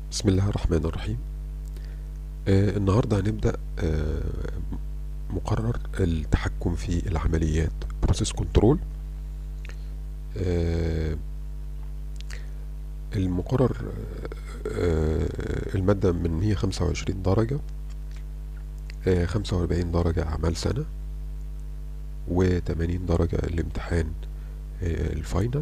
بسم الله الرحمن الرحيم آه النهاردة هنبدأ آه مقرر التحكم في العمليات Process Control آه المقرر آه المادة من 125 درجة آه 45 درجة أعمال سنة و80 درجة الامتحان آه الفاينل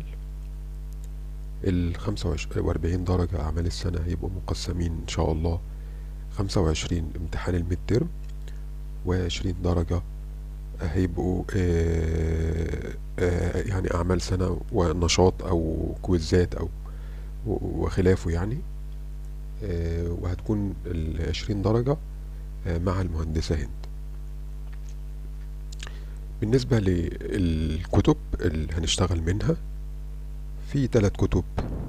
الخمسة وأربعين درجة أعمال السنة هيبقوا مقسمين إن شاء الله خمسة وعشرين امتحان الميد ترم وعشرين درجة هيبقوا آه آه يعني أعمال سنة ونشاط أو كويزات أو وخلافه يعني آه وهتكون العشرين درجة مع المهندسة هند بالنسبة للكتب اللي هنشتغل منها في ثلاث كتب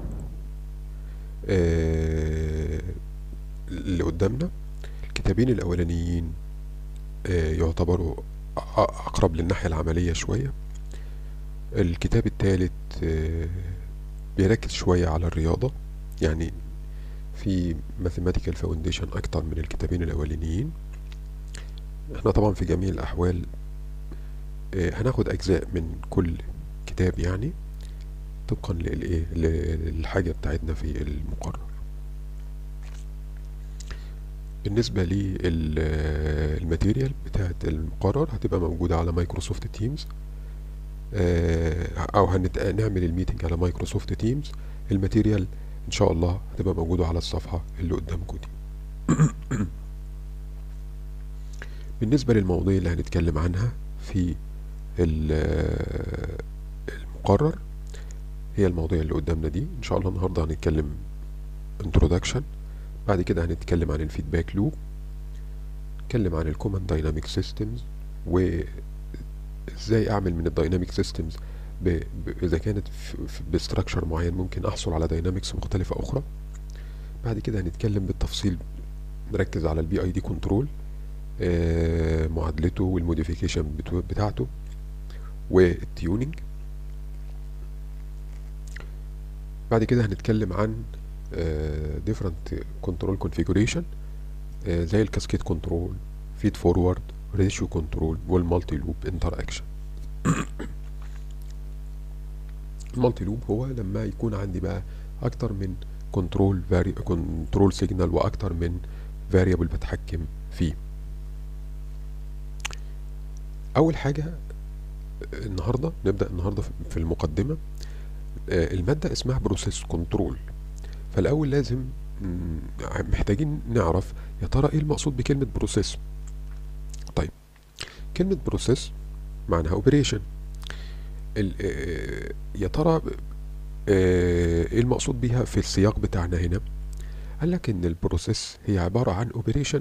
آه اللي قدامنا الكتابين الأولانيين آه يعتبروا أقرب للناحية العملية شوية الكتاب الثالث آه بيركز شوية على الرياضة يعني في mathematical foundation أكتر من الكتابين الأولانيين احنا طبعا في جميع الأحوال هناخد أجزاء من كل كتاب يعني طبقا للايه للحاجة بتاعتنا في المقرر بالنسبة للماتيريال بتاعت المقرر هتبقى موجودة على مايكروسوفت تيمز او هنعمل الميتنج على مايكروسوفت تيمز الماتيريال ان شاء الله هتبقى موجودة على الصفحة اللي قدامكم دي بالنسبة للمواضيع اللي هنتكلم عنها في المقرر هي المواضيع اللي قدامنا دي ان شاء الله النهارده هنتكلم introduction بعد كده هنتكلم عن الفيدباك لوب نتكلم عن الكوماند دايناميك سيستمز وازاي اعمل من الدايناميك سيستمز اذا كانت بستراكشر معين ممكن احصل على داينامكس مختلفه اخرى بعد كده هنتكلم بالتفصيل نركز على البي اي دي كنترول معادلته والموديفيكيشن بتاعته والتيوننج بعد كده هنتكلم عن different control configuration زي الكاسكيد كنترول فيد فورورد ريشيو كنترول والمالتي لوب انتر اكشن المالتي لوب هو لما يكون عندي بقى اكتر من كنترول فاري كنترول سيجنال واكتر من فاريبل بتحكم فيه اول حاجه النهارده نبدا النهارده في المقدمه المادة اسمها بروسيس كنترول فالأول لازم محتاجين نعرف يا ترى ايه المقصود بكلمة بروسيس طيب كلمة بروسيس معناها اوبريشن يا ترى ايه المقصود بيها في السياق بتاعنا هنا قال لك ان البروسيس هي عبارة عن اوبريشن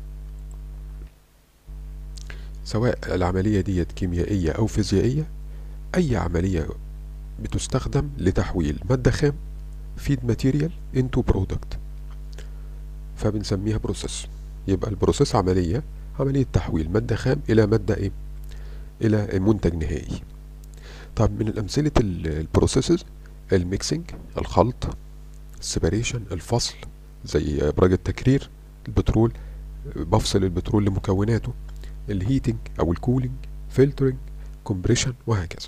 سواء العملية ديت كيميائية او فيزيائية اي عملية بتستخدم لتحويل مادة خام فيد ماتيريال انتو برودكت فبنسميها بروسيس يبقى البروسيس عملية عملية تحويل مادة خام إلى مادة إيه؟ إلى منتج نهائي طب من الأمثلة البروسيسز الميكسنج الخلط السيبريشن الفصل زي إبراج التكرير البترول بفصل البترول لمكوناته الهيتنج أو الكولينج فلترنج كومبريشن وهكذا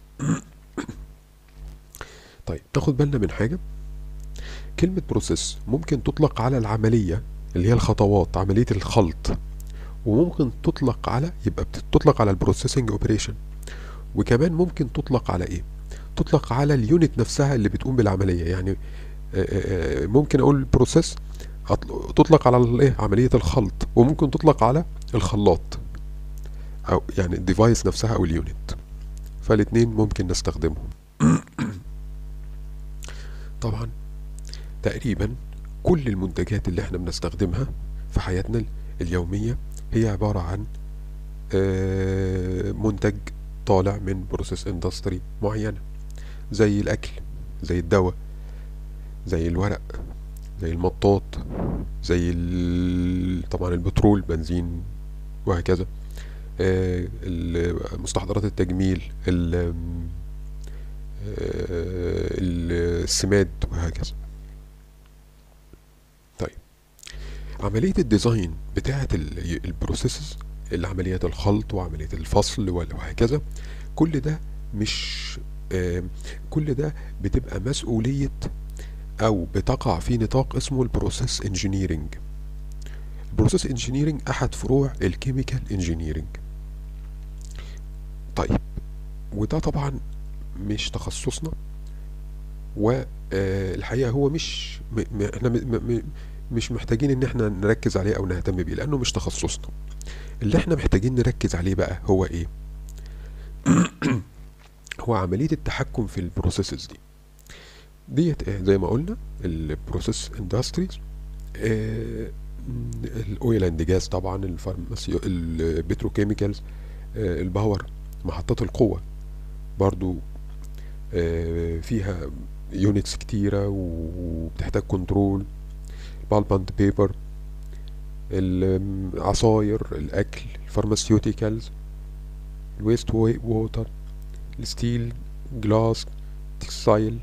طيب ناخد بالنا من حاجة كلمة بروسيس ممكن تطلق على العملية اللي هي الخطوات عملية الخلط وممكن تطلق على يبقى بتطلق على البروسيسنج اوبريشن وكمان ممكن تطلق على ايه تطلق على اليونت نفسها اللي بتقوم بالعملية يعني ممكن اقول بروسيس تطلق على الايه عملية الخلط وممكن تطلق على الخلاط او يعني الديفايس نفسها او اليونت فالاتنين ممكن نستخدمهم طبعا تقريبا كل المنتجات اللي احنا بنستخدمها في حياتنا اليومية هي عبارة عن منتج طالع من بروسيس اندستري معينة زي الأكل زي الدواء زي الورق زي المطاط زي طبعا البترول بنزين وهكذا مستحضرات التجميل السماد وهكذا طيب عملية الديزاين بتاعة البروسيسز العمليات الخلط وعملية الفصل وهكذا كل ده مش آه كل ده بتبقى مسؤولية أو بتقع في نطاق اسمه البروسيس انجينيرنج البروسيس انجينيرنج أحد فروع الكيميكال انجينيرنج طيب وده طبعا مش تخصصنا والحقيقة هو مش م م احنا م م مش محتاجين ان احنا نركز عليه او نهتم بيه لانه مش تخصصنا اللي احنا محتاجين نركز عليه بقى هو ايه هو عملية التحكم في البروسيسز دي ديت ايه زي ما قلنا البروسيس اندستريز الاويل اند جاز طبعا الفارماسيو البتروكيميكالز آه الباور محطات القوة برضو آه فيها يونتس كتيرة وبتحتاج كنترول بالباند بيبر العصاير الاكل الفارماسيوتيكالز الويست ووتر الستيل جلاس تكسايل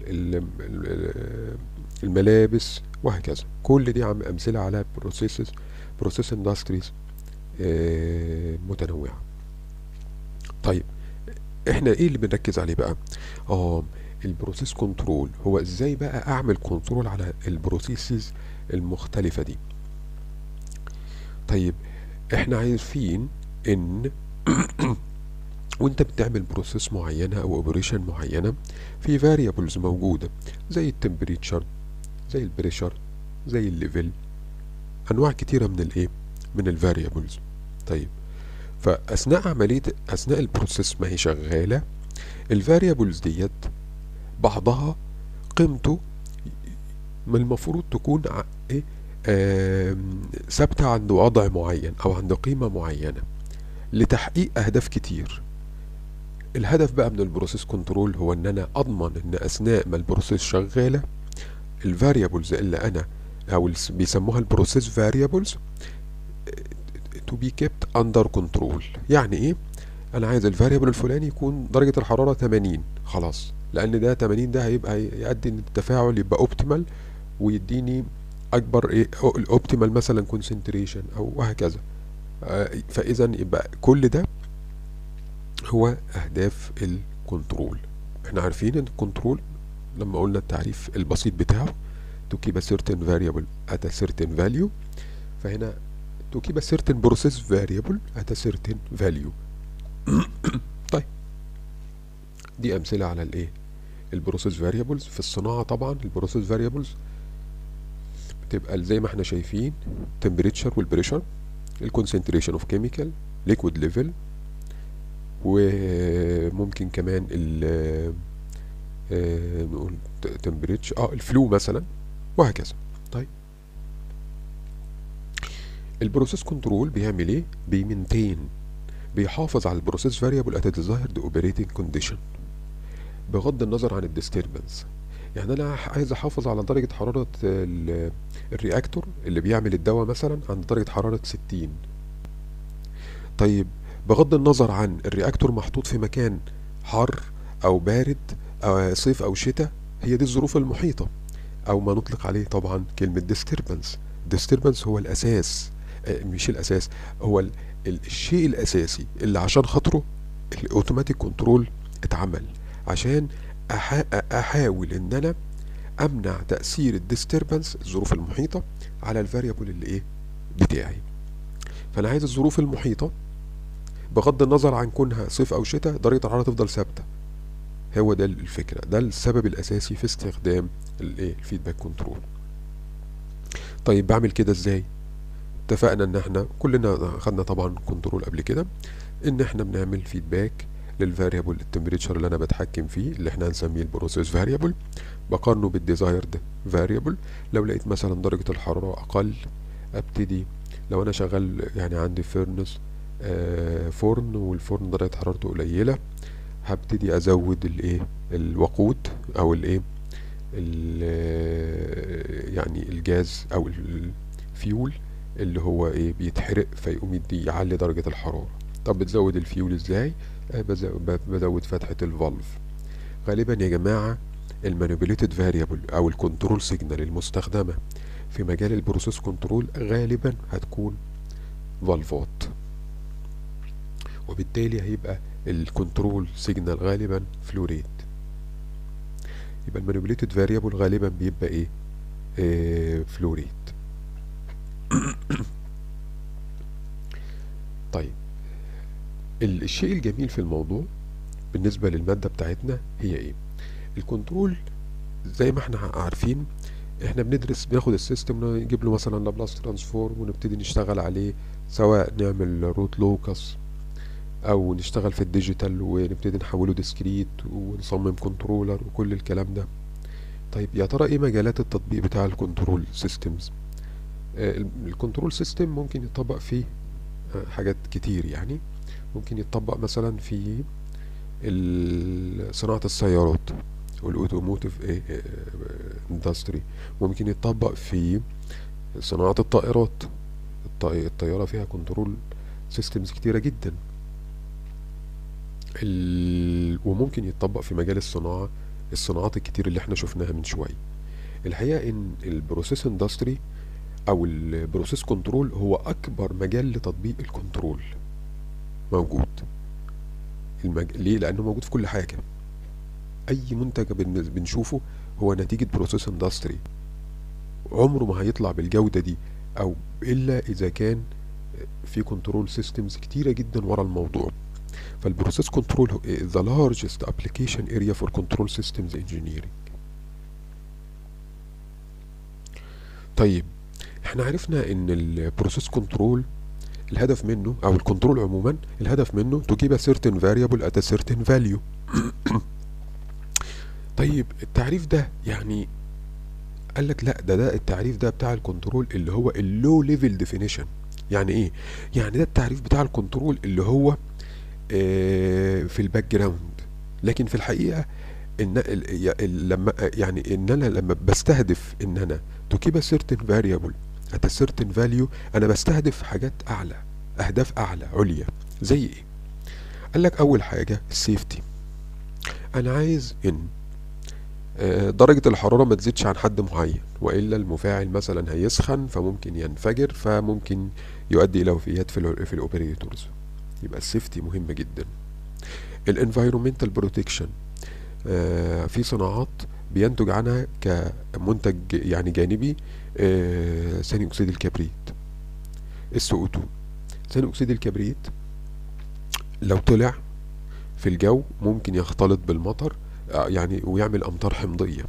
الملابس وهكذا كل دي عم امثله على بروسيسز بروسيس اندستريز متنوعه طيب احنا ايه اللي بنركز عليه بقى اه البروسيس كنترول هو ازاي بقى اعمل كنترول على البروسيسز المختلفه دي طيب احنا عارفين ان وانت بتعمل بروسيس معينة او اوبريشن معينة في فاريبلز موجودة زي التمبريتشر زي البريشر زي الليفل انواع كتيرة من الايه من الفاريبلز طيب فاثناء عملية اثناء البروسيس ما هي شغالة الفاريبلز ديت بعضها قيمته من المفروض تكون ايه ثابتة عند وضع معين أو عند قيمة معينة لتحقيق أهداف كتير الهدف بقى من البروسيس كنترول هو ان انا اضمن ان اثناء ما البروسيس شغالة الفاريبلز اللي انا او بيسموها البروسيس فاريبلز to be kept under control يعني ايه انا عايز الفاريبل الفلاني يكون درجة الحرارة 80 خلاص لان ده 80 ده هيبقى يؤدي ان التفاعل يبقى اوبتيمال ويديني اكبر ايه الاوبتيمال مثلا كونسنتريشن او وهكذا آه فاذا يبقى كل ده هو اهداف الكنترول احنا عارفين ان الكنترول لما قلنا التعريف البسيط بتاعه to keep a certain variable at a certain value فهنا to keep a certain process variable at a certain value طيب دي امثله على الايه البروسيس فاريبلز في الصناعه طبعا البروسيس فاريبلز بتبقى زي ما احنا شايفين temperature والبريشر الكونسنتريشن اوف كيميكال ليكويد ليفل وممكن كمان ال نقول temperature اه الفلو مثلا وهكذا طيب البروسيس كنترول بيعمل ايه بيمنتين بيحافظ على البروسيس فاريبل ات ديزايرد اوبريتنج كونديشن بغض النظر عن الديستربنس يعني انا عايز احافظ على درجة حرارة الرياكتور اللي بيعمل الدواء مثلا عند درجة حرارة 60 طيب بغض النظر عن الرياكتور محطوط في مكان حر او بارد او صيف او شتاء هي دي الظروف المحيطة او ما نطلق عليه طبعا كلمة disturbance disturbance هو الاساس مش الاساس هو الشيء الاساسي اللي عشان خاطره الاوتوماتيك كنترول اتعمل عشان احاول ان انا امنع تاثير الديستربنس الظروف المحيطه على الفاريبل اللي ايه بتاعي فانا عايز الظروف المحيطه بغض النظر عن كونها صيف او شتاء درجه الحراره تفضل ثابته هو ده الفكره ده السبب الاساسي في استخدام الايه الفيدباك كنترول طيب بعمل كده ازاي اتفقنا ان احنا كلنا خدنا طبعا كنترول قبل كده ان احنا بنعمل فيدباك للفاريبل التمبريتشر اللي انا بتحكم فيه اللي احنا هنسميه البروسيس فاريبل بقارنه بالديزايرد فاريبل لو لقيت مثلا درجة الحرارة اقل ابتدي لو انا شغال يعني عندي فيرنس آه فرن والفرن درجة حرارته قليلة هبتدي ازود الايه الوقود او الايه يعني الجاز او الفيول اللي هو ايه بيتحرق فيقوم يدي يعلي درجة الحرارة طب بتزود الفيول ازاي آه بزود فتحة الفالف غالبا يا جماعة المانيبيوليتد فاريبل او الكنترول سيجنال المستخدمة في مجال البروسيس كنترول غالبا هتكون فالفات وبالتالي هيبقى الكنترول سيجنال غالبا فلوريت يبقى المانيبيوليتد فاريبل غالبا بيبقى ايه آه فلوريت طيب الشيء الجميل في الموضوع بالنسبة للمادة بتاعتنا هي ايه الكنترول زي ما احنا عارفين احنا بندرس بناخد السيستم نجيب له مثلا لابلاس ترانسفورم ونبتدي نشتغل عليه سواء نعمل روت لوكس او نشتغل في الديجيتال ونبتدي نحوله ديسكريت ونصمم كنترولر وكل الكلام ده طيب يا ترى ايه مجالات التطبيق بتاع الكنترول سيستمز الكنترول سيستم ممكن يطبق فيه حاجات كتير يعني ممكن يتطبق مثلا في صناعة السيارات والاوتوموتيف اندستري ممكن يتطبق في صناعة الطائرات الطيارة فيها كنترول سيستمز كتيرة جدا ال... وممكن يتطبق في مجال الصناعة الصناعات الكتير اللي احنا شفناها من شوية الحقيقة ان البروسيس اندستري او البروسيس كنترول هو اكبر مجال لتطبيق الكنترول موجود المج... ليه لانه موجود في كل حاجة اي منتج بنشوفه هو نتيجة بروسيس اندستري عمره ما هيطلع بالجودة دي او الا اذا كان في كنترول سيستمز كتيرة جدا ورا الموضوع فالبروسيس كنترول the largest application area for control systems engineering طيب احنا عرفنا ان البروسيس كنترول الهدف منه او الكنترول عموما الهدف منه to keep a certain variable at a certain value طيب التعريف ده يعني قال لك لا ده ده التعريف ده بتاع الكنترول اللي هو اللو ليفل ديفينيشن يعني ايه يعني ده التعريف بتاع الكنترول اللي هو اه في الباك جراوند لكن في الحقيقه ان لما يعني ان انا لما بستهدف ان انا to keep a certain variable at a certain value انا بستهدف حاجات اعلى اهداف اعلى عليا زي ايه قال لك اول حاجه السيفتي انا عايز ان درجة الحرارة ما تزيدش عن حد معين وإلا المفاعل مثلا هيسخن فممكن ينفجر فممكن يؤدي إلى وفيات في, ال في الأوبريتورز يبقى السيفتي مهم جدا الانفايرومنتال بروتكشن في صناعات بينتج عنها كمنتج يعني جانبي آه ثاني أكسيد الكبريت السو 2 ثاني أكسيد الكبريت لو طلع في الجو ممكن يختلط بالمطر يعني ويعمل امطار حمضيه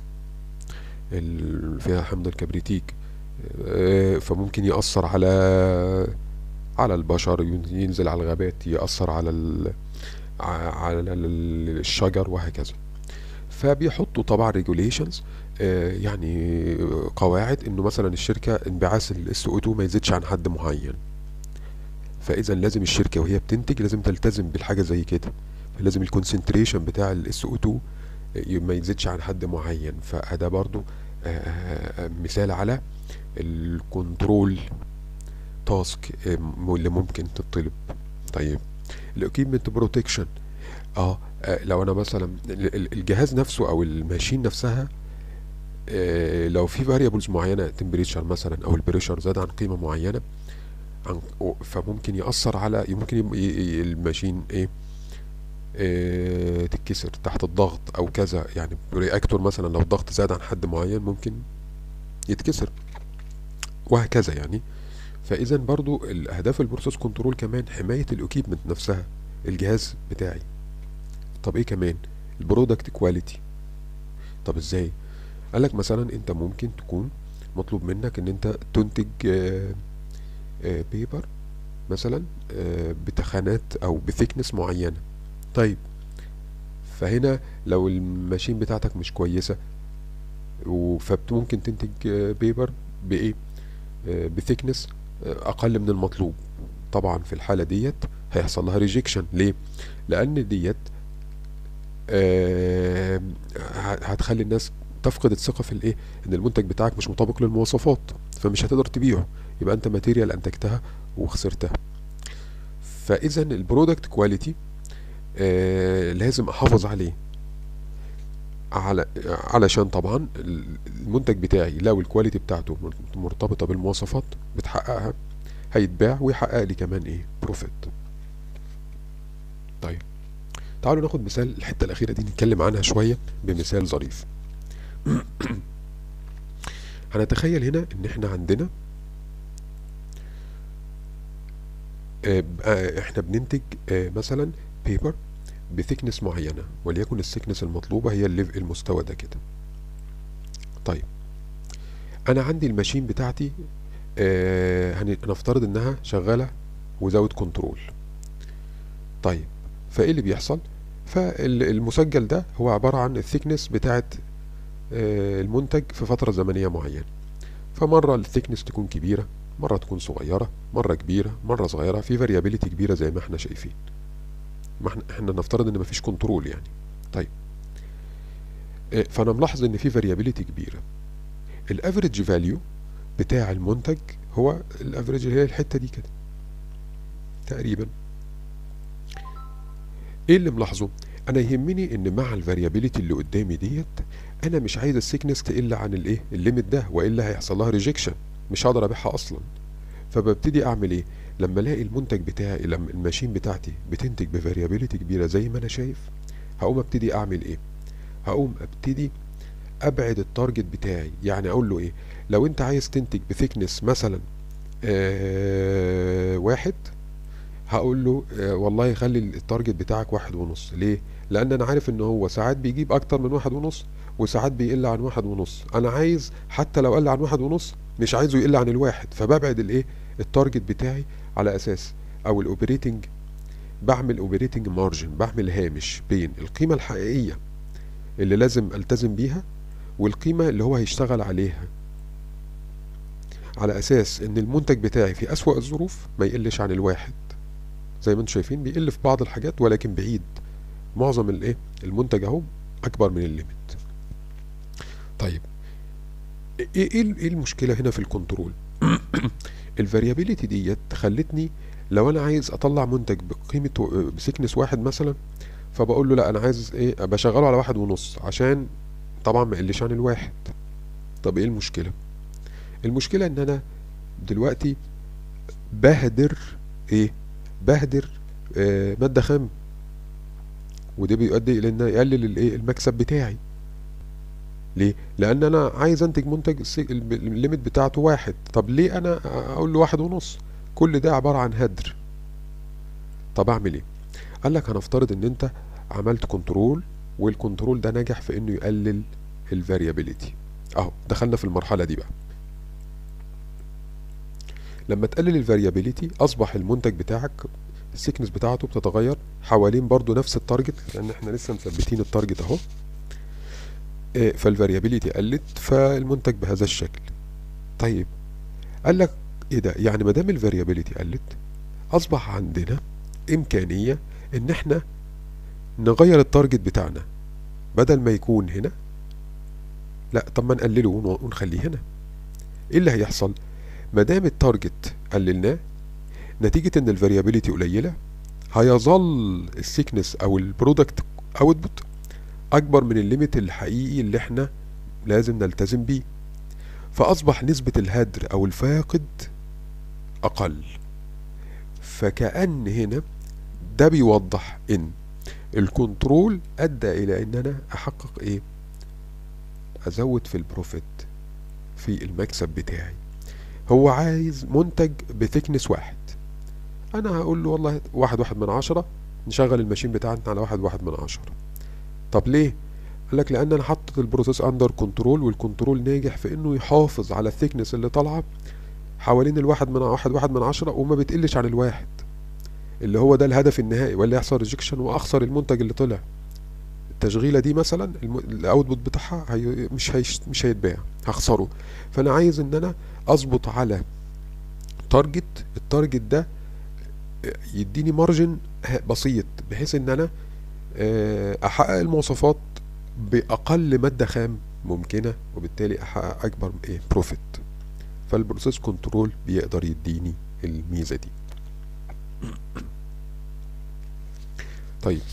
فيها حمض الكبريتيك فممكن يأثر على على البشر ينزل على الغابات يأثر على ال... على الشجر وهكذا فبيحطوا طبعا ريجوليشنز يعني قواعد انه مثلا الشركه انبعاث الاس او 2 ما يزيدش عن حد معين فاذا لازم الشركه وهي بتنتج لازم تلتزم بالحاجه زي كده فلازم الكونسنتريشن بتاع الاس او 2 ما يزيدش عن حد معين فده برضو مثال على الكنترول تاسك اللي ممكن تطلب طيب الاكيبمنت بروتكشن اه لو انا مثلا الجهاز نفسه او الماشين نفسها آه لو في فاريبلز معينه تمبريتشر مثلا او البريشر زاد عن قيمه معينه عن فممكن ياثر على ممكن الماشين ايه اه تتكسر تحت الضغط او كذا يعني رياكتور مثلا لو الضغط زاد عن حد معين ممكن يتكسر وهكذا يعني فاذا برضو الاهداف البروسيس كنترول كمان حمايه الاكيبمنت نفسها الجهاز بتاعي طب ايه كمان البرودكت كواليتي طب ازاي قالك مثلا انت ممكن تكون مطلوب منك ان انت تنتج آآ آآ بيبر مثلا بتخانات او بثيكنس معينه طيب فهنا لو الماشين بتاعتك مش كويسه فممكن تنتج بيبر بايه بثيكنس اقل من المطلوب طبعا في الحاله ديت هيحصل لها ريجكشن ليه لان ديت آه هتخلي الناس تفقد الثقه في الايه ان المنتج بتاعك مش مطابق للمواصفات فمش هتقدر تبيعه يبقى انت ماتيريال انتجتها وخسرتها فاذا البرودكت كواليتي آه لازم احافظ عليه على علشان طبعا المنتج بتاعي لو الكواليتي بتاعته مرتبطة بالمواصفات بتحققها هيتباع ويحقق لي كمان ايه بروفيت طيب تعالوا ناخد مثال الحتة الأخيرة دي نتكلم عنها شوية بمثال ظريف هنتخيل هنا ان احنا عندنا آه، آه، احنا بننتج آه، مثلا بيبر بثيكنس معينة وليكن الثيكنس المطلوبة هي الليف المستوى ده كده طيب انا عندي الماشين بتاعتي هنفترض انها شغالة وزاوت كنترول طيب فايه اللي بيحصل فالمسجل ده هو عبارة عن الثيكنس بتاعت المنتج في فترة زمنية معينة فمرة الثيكنس تكون كبيرة مرة تكون صغيرة مرة كبيرة مرة صغيرة في فاريابيليتي كبيرة زي ما احنا شايفين ما احنا, احنا نفترض ان مفيش كنترول يعني طيب فانا ملاحظ ان في فاريابيليتي كبيرة الافريج فاليو بتاع المنتج هو الافريج هي الحتة دي كده تقريبا ايه اللي ملاحظه انا يهمني ان مع الفاريابيليتي اللي قدامي ديت انا مش عايز السيكنس تقل عن الايه الليميت ده والا هيحصل لها ريجكشن مش هقدر ابيعها اصلا فببتدي اعمل ايه لما الاقي المنتج بتاعي لما الماشين بتاعتي بتنتج بفاريابيليتي كبيره زي ما انا شايف هقوم ابتدي اعمل ايه هقوم ابتدي ابعد التارجت بتاعي يعني اقول له ايه لو انت عايز تنتج بثيكنس مثلا آه واحد هقول له آه والله خلي التارجت بتاعك واحد ونص ليه لان انا عارف ان هو ساعات بيجيب اكتر من واحد ونص وساعات بيقل عن واحد ونص انا عايز حتى لو قل عن واحد ونص مش عايزه يقل عن الواحد فببعد الايه التارجت بتاعي على اساس او الاوبريتنج بعمل اوبريتنج مارجن بعمل هامش بين القيمه الحقيقيه اللي لازم التزم بيها والقيمه اللي هو هيشتغل عليها على اساس ان المنتج بتاعي في اسوأ الظروف ما يقلش عن الواحد زي ما انتم شايفين بيقل في بعض الحاجات ولكن بعيد معظم الايه المنتج اهو اكبر من الليميت طيب ايه ايه المشكله هنا في الكنترول الفاريابيليتي ديت خلتني لو انا عايز اطلع منتج بقيمه بسكنس واحد مثلا فبقول له لا انا عايز ايه بشغله على واحد ونص عشان طبعا ما يقلش عن الواحد طب ايه المشكله المشكله ان انا دلوقتي بهدر ايه بهدر آه ماده خام وده بيؤدي الى ان يقلل الايه المكسب بتاعي ليه؟ لأن أنا عايز أنتج منتج الليميت بتاعته واحد طب ليه أنا أقول له واحد ونص كل ده عبارة عن هدر طب أعمل إيه؟ قال لك هنفترض إن أنت عملت كنترول والكنترول ده نجح في إنه يقلل الفاريابيليتي أهو دخلنا في المرحلة دي بقى لما تقلل الفاريابيليتي أصبح المنتج بتاعك السيكنس بتاعته بتتغير حوالين برضو نفس التارجت لأن احنا لسه مثبتين التارجت أهو فالفاريابيليتي قلت فالمنتج بهذا الشكل طيب قال لك ايه ده يعني ما دام الفاريابيليتي قلت اصبح عندنا امكانيه ان احنا نغير التارجت بتاعنا بدل ما يكون هنا لا طب ما نقلله ونخليه هنا ايه اللي هيحصل ما دام التارجت قللناه نتيجه ان الفاريابيليتي قليله هيظل السيكنس او البرودكت اوتبوت اكبر من الليميت الحقيقي اللي احنا لازم نلتزم بيه فاصبح نسبة الهدر او الفاقد اقل فكأن هنا ده بيوضح ان الكنترول ادى الى ان انا احقق ايه ازود في البروفيت في المكسب بتاعي هو عايز منتج بثكنس واحد انا هقول له والله واحد واحد من عشرة نشغل الماشين بتاعتنا على واحد واحد من عشرة طب ليه قال لك لان انا حطيت البروسيس اندر كنترول والكنترول ناجح في انه يحافظ على الثيكنس اللي طالعه حوالين الواحد من واحد واحد من عشرة وما بتقلش عن الواحد اللي هو ده الهدف النهائي ولا يحصل ريجكشن واخسر المنتج اللي طلع التشغيله دي مثلا الاوتبوت بتاعها هي مش هيش مش هيتباع هخسره فانا عايز ان انا اظبط على تارجت التارجت ده يديني مارجن بسيط بحيث ان انا احقق المواصفات باقل ماده خام ممكنه وبالتالي احقق اكبر ايه بروفيت فالبروسيس كنترول بيقدر يديني الميزه دي طيب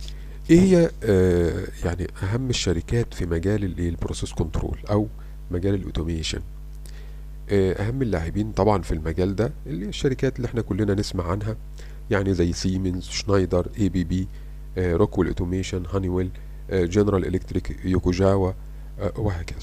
ايه هي آه يعني اهم الشركات في مجال الايه البروسيس كنترول او مجال الاوتوميشن آه اهم اللاعبين طبعا في المجال ده اللي هي الشركات اللي احنا كلنا نسمع عنها يعني زي سيمنز شنايدر اي بي بي روكويل اوتوميشن هانيويل جنرال الكتريك يوكوجاوا آه وهكذا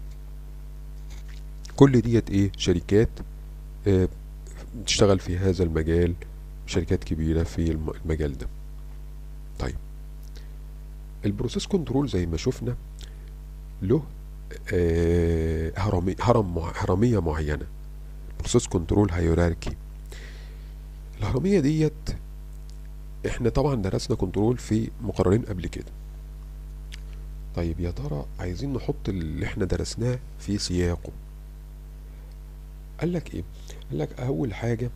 كل ديت ايه شركات آه بتشتغل في هذا المجال شركات كبيرة في الم- المجال ده طيب البروسيس كنترول زي ما شفنا له آه، هرمي هرم مع- هرمية معينة بروسيس كنترول هيراركي الهرمية ديت احنا طبعا درسنا كنترول في مقررين قبل كده طيب يا ترى عايزين نحط اللي احنا درسناه في سياقه قال لك ايه قال لك اول حاجة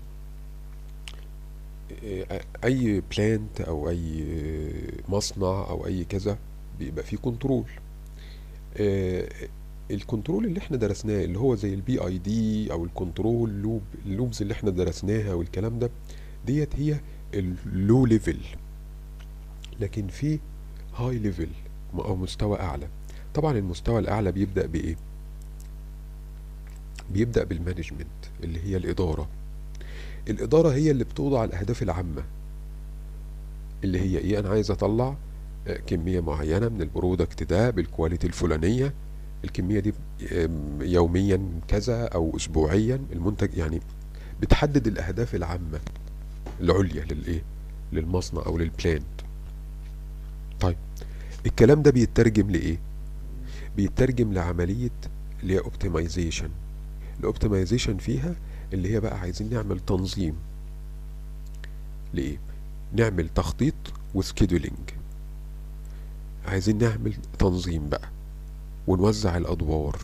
آه، اي بلانت او اي مصنع او اي كذا بيبقى فيه كنترول آه، الكنترول اللي احنا درسناه اللي هو زي البي اي دي او الكنترول لوب اللوبز اللي احنا درسناها والكلام ده ديت هي اللو ليفل لكن في هاي ليفل او مستوى اعلى طبعا المستوى الاعلى بيبدأ بايه بيبدأ بالمانجمنت اللي هي الادارة الادارة هي اللي بتوضع الاهداف العامة اللي هي ايه انا عايز اطلع آه، كمية معينة من البرودكت ده بالكواليتي الفلانية الكمية دي آم، يوميا كذا او اسبوعيا المنتج يعني بتحدد الاهداف العامة العليا للايه للمصنع او للبلانت طيب الكلام ده بيترجم لايه بيترجم لعملية اللي هي اوبتمايزيشن الاوبتمايزيشن فيها اللي هي بقى عايزين نعمل تنظيم لايه نعمل تخطيط وسكيدولينج عايزين نعمل تنظيم بقى ونوزع الادوار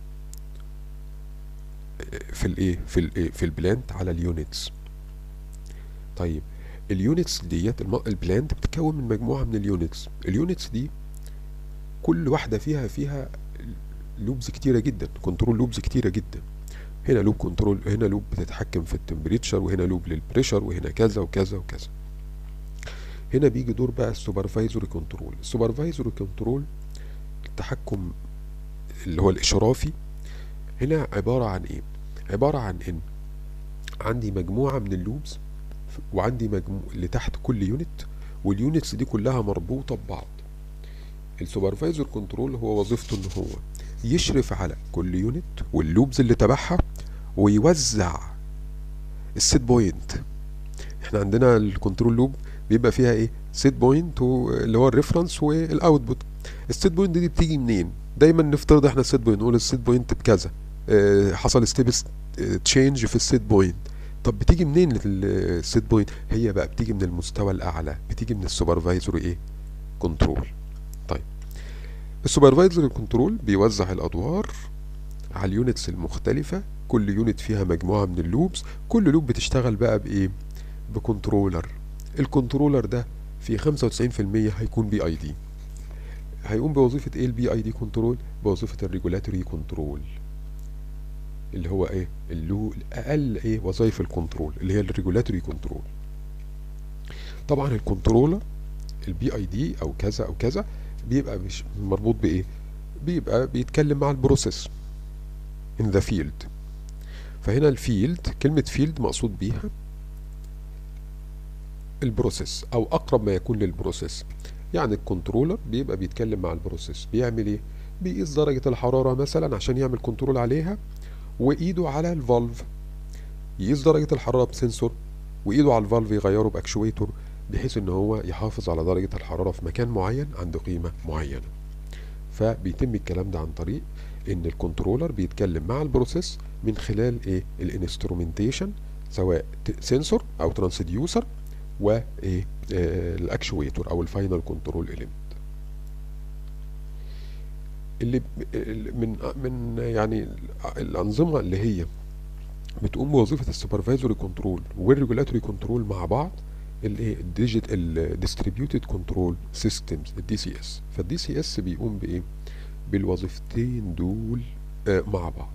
في الايه في الايه في البلانت على اليونتس طيب اليونتس ديت الم- البلانت بتتكون من مجموعه من اليونتس اليونتس دي كل واحده فيها فيها لوبز كتيره جدا كنترول لوبز كتيره جدا هنا لوب كنترول هنا لوب بتتحكم في التمبريتشر وهنا لوب للبريشر وهنا كذا وكذا وكذا هنا بيجي دور بقى السوبرفايزوري كنترول السوبرفايزوري كنترول التحكم اللي هو الاشرافي هنا عباره عن ايه عباره عن ان عندي مجموعه من اللوبز وعندي مجموع اللي تحت كل يونت واليونتس دي كلها مربوطه ببعض السوبرفايزر كنترول هو وظيفته ان هو يشرف على كل يونت واللوبز اللي تبعها ويوزع السيت بوينت احنا عندنا الكنترول لوب بيبقى فيها ايه سيت بوينت اللي هو الريفرنس والاوتبوت السيت بوينت دي بتيجي منين دايما نفترض احنا السيت بوينت نقول السيت بوينت بكذا اه حصل ستيب تشينج في السيت بوينت طب بتيجي منين السيت بوينت هي بقى بتيجي من المستوى الاعلى بتيجي من السوبرفايزر ايه كنترول طيب السوبرفايزر كنترول بيوزع الادوار على اليونتس المختلفة كل يونت فيها مجموعة من اللوبز كل لوب بتشتغل بقى بإيه بكنترولر الكنترولر ده في 95% هيكون بي اي دي هيقوم بوظيفة ايه البي اي دي كنترول بوظيفة الريجولاتوري كنترول اللي هو ايه اللي هو اقل ايه وظائف الكنترول اللي هي الريجولاتوري كنترول طبعا الكنترولر البي اي دي او كذا او كذا بيبقى مش مربوط بايه بيبقى بيتكلم مع البروسيس in the field فهنا الفيلد كلمة فيلد مقصود بيها البروسيس او اقرب ما يكون للبروسيس يعني الكنترولر بيبقى بيتكلم مع البروسيس بيعمل ايه بيقيس درجة الحرارة مثلا عشان يعمل كنترول عليها وايده على الفالف يقيس درجة الحرارة بسنسور وايده على الفالف يغيره باكشويتور بحيث ان هو يحافظ على درجة الحرارة في مكان معين عند قيمة معينة فبيتم الكلام ده عن طريق ان الكنترولر بيتكلم مع البروسيس من خلال ايه الانسترومنتيشن سواء سنسور او ترانسديوسر وايه آه الاكشويتور او الفاينل كنترول اليمنت اللي من من يعني الانظمه اللي هي بتقوم بوظيفه السوبرفايزوري كنترول والريجولاتوري كنترول مع بعض الايه الديجيت الديستريبيوتد كنترول سيستمز الدي سي اس فالدي سي اس بيقوم بايه بالوظيفتين دول آه مع بعض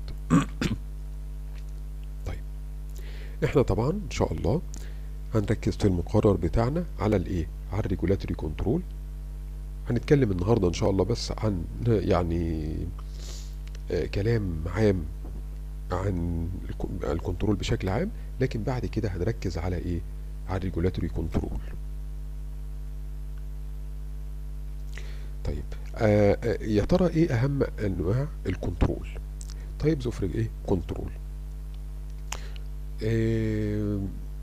طيب احنا طبعا ان شاء الله هنركز في المقرر بتاعنا على الايه على الريجولاتوري كنترول هنتكلم النهارده ان شاء الله بس عن يعني آه، كلام عام عن الكو- الكنترول بشكل عام لكن بعد كده هنركز على ايه على الريجولاتوري كنترول طيب آه آه، يا ترى ايه اهم انواع الكنترول تايبز اوف ايه كنترول آه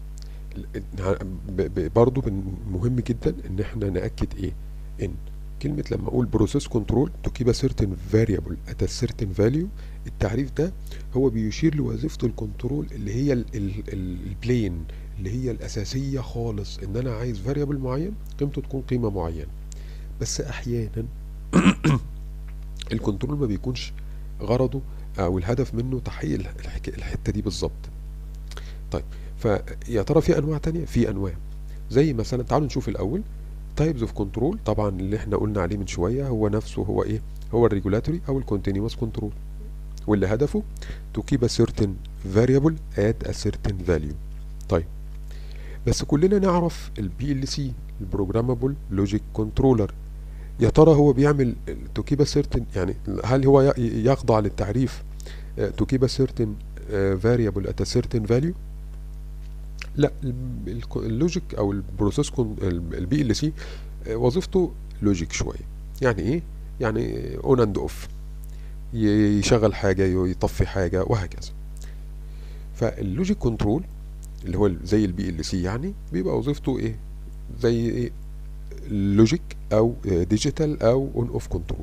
ب- ب- برضو بن- مهم جدا ان احنا ناكد ايه ان كلمة لما اقول بروسيس كنترول to keep a certain variable at a certain value التعريف ده هو بيشير لوظيفة الكنترول اللي هي البلين اللي هي الأساسية خالص إن أنا عايز variable معين قيمته تكون قيمة معينة بس أحيانا الكنترول ما بيكونش غرضه أو الهدف منه تحقيق الح- الحك- الحتة دي بالظبط طيب فيا ترى في أنواع تانية في أنواع زي مثلا تعالوا نشوف الأول تايبز اوف كنترول طبعا اللي احنا قلنا عليه من شوية هو نفسه هو ايه هو الريجولاتوري او الكونتينوس كنترول واللي هدفه to keep a certain variable at a certain value طيب بس كلنا نعرف البي ال سي البروجرامابل لوجيك كنترولر يا ترى هو بيعمل to keep a certain يعني هل هو ي- يخضع للتعريف آه، to keep a certain آه، variable at a certain value لا ال- الك- اللوجيك او البروسيس البي ال سي وظيفته لوجيك شويه يعني ايه يعني اون اند اوف يشغل حاجه يطفي حاجه وهكذا فاللوجيك كنترول اللي هو زي البي ال سي يعني بيبقى وظيفته ايه زي ايه لوجيك او ديجيتال او اون اوف كنترول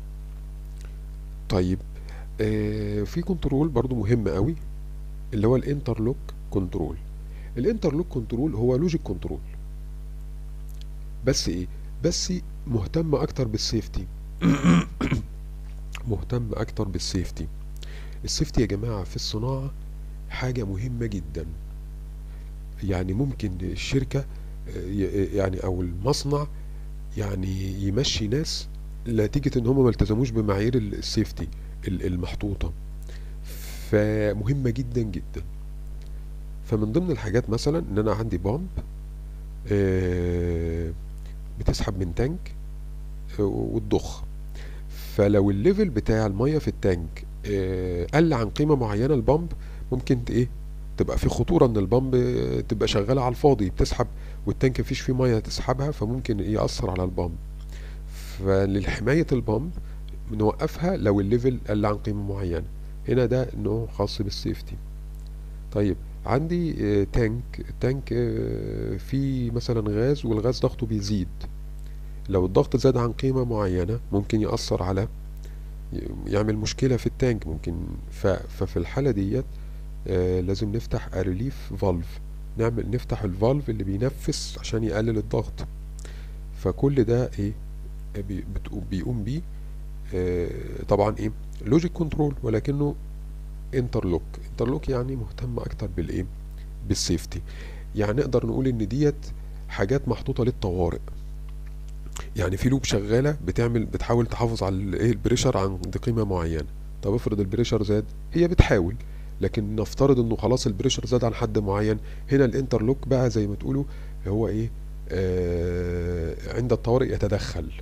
طيب آه في كنترول برضو مهم قوي اللي هو الانترلوك كنترول الانترلوك كنترول هو لوجيك كنترول بس ايه بس مهتم اكتر بالسيفتي مهتم اكتر بالسيفتي السيفتي يا جماعة في الصناعة حاجة مهمة جدا يعني ممكن الشركة آه، ي- يعني او المصنع يعني يمشي ناس نتيجة ان هم ما التزموش بمعايير ال- السيفتي ال- المحطوطة فمهمة جدا جدا فمن ضمن الحاجات مثلا ان انا عندي بامب آه، بتسحب من تانك آه، وتضخ فلو الليفل بتاع المية في التانك آه، قل عن قيمة معينة البامب ممكن ت- ايه تبقى في خطورة ان البامب آه، تبقى شغالة على الفاضي بتسحب والتانك مفيش فيه مية تسحبها فممكن يأثر على البامب فلحماية البامب بنوقفها لو الليفل قل عن قيمة معينة هنا ده نوع خاص بالسيفتي طيب عندي آه، تانك التانك آه، فيه مثلا غاز والغاز ضغطه بيزيد لو الضغط زاد عن قيمة معينة ممكن يأثر على يعمل مشكلة في التانك ممكن ف... ففي الحالة ديت آه لازم نفتح ريليف فالف نعمل نفتح الفالف اللي بينفس عشان يقلل الضغط فكل ده ايه بي... بتقوم بيقوم بيه آه طبعا ايه لوجيك كنترول ولكنه انترلوك انترلوك يعني مهتم اكتر بالايه بالسيفتي يعني نقدر نقول ان ديت حاجات محطوطة للطوارئ يعني في لوب شغالة بتعمل بتحاول تحافظ على ال- ايه البريشر عند قيمة معينة طب افرض البريشر زاد هي بتحاول لكن نفترض انه خلاص البريشر زاد عن حد معين هنا الانترلوك بقى زي ما تقولوا هو ايه آه عند الطوارئ يتدخل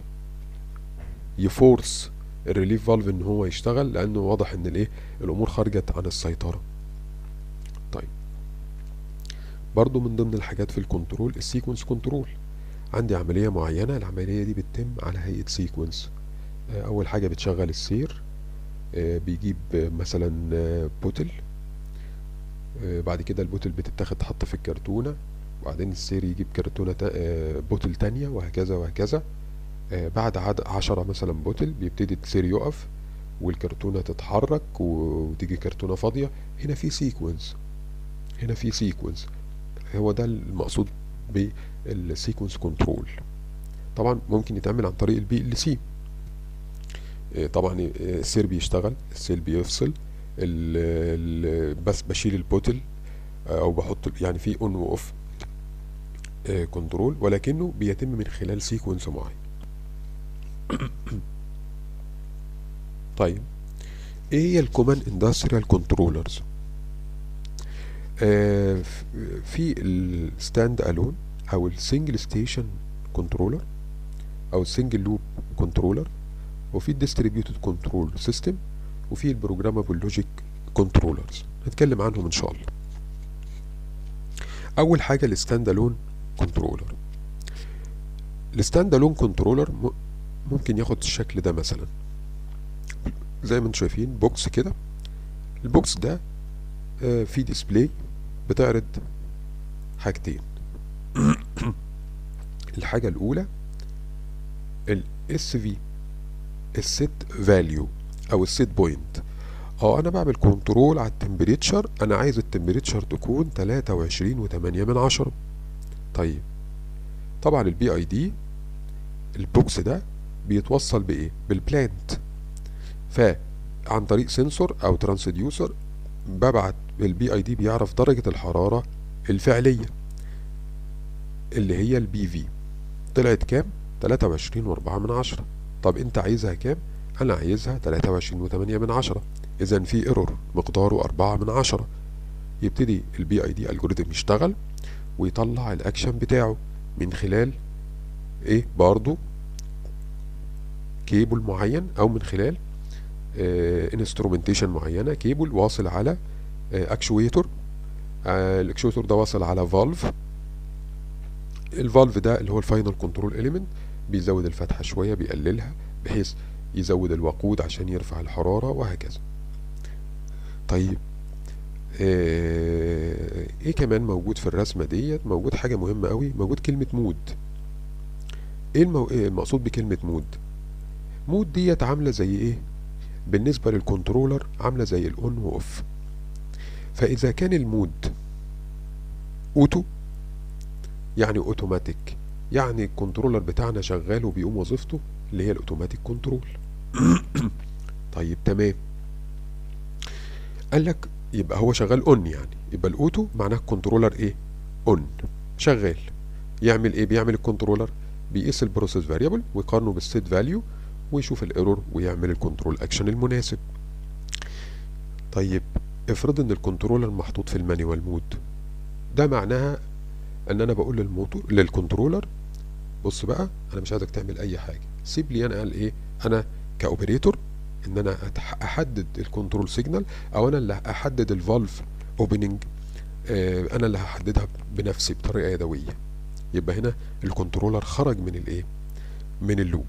يفورس الريليف فالف ان هو يشتغل لانه واضح ان الايه الامور خرجت عن السيطرة طيب برضو من ضمن الحاجات في الكنترول السيكونس كنترول عندي عملية معينة العملية دي بتتم على هيئة سيكونس أول حاجة بتشغل السير آه، بيجيب آه، مثلا آه، بوتل آه، بعد كده البوتل بتتاخد تحط في الكرتونة وبعدين السير يجيب كرتونة تا- آه، بوتل تانية وهكذا وهكذا آه، بعد عد عشرة مثلا بوتل بيبتدي السير يقف والكرتونة تتحرك وتيجي كرتونة فاضية هنا في سيكونس هنا في سيكونس هو ده المقصود بالسيكونس كنترول طبعا ممكن يتعمل عن طريق البي ال سي طبعا آه، السير بيشتغل السير بيفصل ال- ال- بس بشيل البوتل آه، او بحط يعني في اون واوف كنترول ولكنه بيتم من خلال سيكونس معين طيب ايه هي الكومن اندستريال كنترولرز في الستاند الون او السنجل ستيشن كنترولر او السنجل لوب كنترولر وفي الديستريبيوتد كنترول سيستم وفي البروجرامابل لوجيك كنترولرز هنتكلم عنهم ان شاء الله اول حاجه الستاند الون كنترولر الستاند الون كنترولر ممكن ياخد الشكل ده مثلا زي ما انتم شايفين بوكس كده البوكس ده آه فيه ديسبلاي بتعرض حاجتين الحاجة الأولى ال SV السيت فاليو أو السيت بوينت اه أنا بعمل كنترول على التمبريتشر أنا عايز التمبريتشر تكون تلاتة وعشرين وتمانية من عشرة طيب طبعا البي اي دي البوكس ده بيتوصل بإيه؟ بالبلانت فعن طريق سنسور أو ترانسديوسر ببعت البي اي دي بيعرف درجة الحرارة الفعلية اللي هي البي في طلعت كام؟ تلاتة وعشرين وأربعة من عشرة طب أنت عايزها كام؟ أنا عايزها تلاتة وعشرين وتمانية من عشرة إذا في ايرور مقداره أربعة من عشرة يبتدي البي اي دي الجوريثم يشتغل ويطلع الأكشن بتاعه من خلال إيه برضو كيبل معين أو من خلال انسترومنتيشن معينة كيبل واصل على اكشويتور الاكشويتور ده واصل على فالف الفالف ده اللي هو الفاينل كنترول اليمنت بيزود الفتحة شوية بيقللها بحيث يزود الوقود عشان يرفع الحرارة وهكذا طيب آه ايه كمان موجود في الرسمة ديت موجود حاجة مهمة قوي موجود كلمة مود ايه المو... إيه المقصود بكلمة مود مود ديت عاملة زي ايه بالنسبة للكنترولر عاملة زي الاون واوف فاذا كان المود اوتو يعني اوتوماتيك يعني الكنترولر بتاعنا شغال وبيقوم وظيفته اللي هي الاوتوماتيك كنترول طيب تمام قال لك يبقى هو شغال اون يعني يبقى الاوتو معناه الكنترولر ايه اون شغال يعمل ايه بيعمل الكنترولر بيقيس البروسيس فاريبل ويقارنه بالسيت فاليو ويشوف الايرور ويعمل الكنترول اكشن المناسب طيب افرض ان الكنترولر محطوط في المانيوال مود ده معناها ان انا بقول للموتور للكنترولر بص بقى انا مش عايزك تعمل اي حاجه سيب لي انا قال ايه انا كاوبريتور ان انا احدد الكنترول سيجنال او انا اللي احدد الفالف اوبننج آه انا اللي هحددها بنفسي بطريقه يدويه يبقى هنا الكنترولر خرج من الايه من اللوب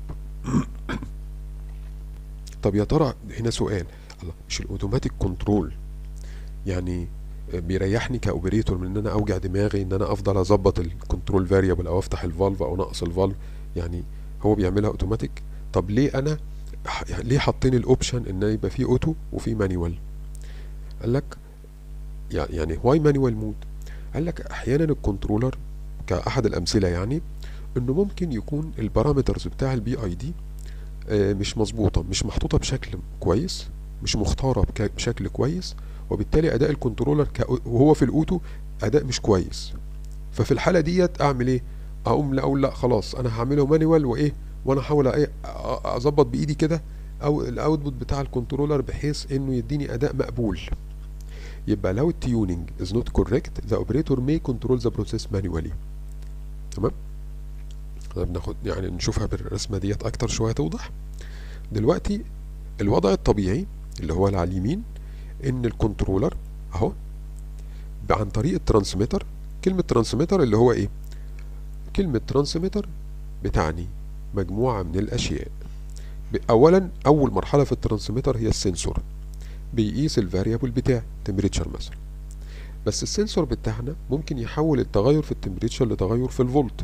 طب يا ترى هنا سؤال الله مش الاوتوماتيك كنترول يعني بيريحني كاوبريتور من ان انا اوجع دماغي ان انا افضل اظبط الكنترول فاريبل او افتح الفالف او نقص الفالف يعني هو بيعملها اوتوماتيك طب ليه انا ليه حاطين الاوبشن ان يبقى فيه اوتو وفيه مانيوال قال لك يعني واي مانيوال مود قال لك احيانا الكنترولر كاحد الامثله يعني انه ممكن يكون البارامترز بتاع البي اي دي مش مظبوطه مش محطوطه بشكل كويس مش مختاره بشكل كويس وبالتالي اداء الكنترولر وهو في الاوتو اداء مش كويس ففي الحاله ديت اعمل ايه اقوم لا اقول لا خلاص انا هعمله مانيوال وايه وانا احاول ايه اظبط بايدي كده او الاوتبوت بتاع الكنترولر بحيث انه يديني اداء مقبول يبقى لو التيوننج is not correct the operator may control the process manually تمام بناخد يعني نشوفها بالرسمه ديت اكتر شويه توضح دلوقتي الوضع الطبيعي اللي هو اللي على اليمين ان الكنترولر اهو عن طريق الترانسميتر كلمه ترانسميتر اللي هو ايه كلمه ترانسميتر بتعني مجموعه من الاشياء اولا اول مرحله في الترانسميتر هي السنسور بيقيس الفاريبل بتاع تمبريتشر مثلا بس السنسور بتاعنا ممكن يحول التغير في التمبريتشر لتغير في الفولت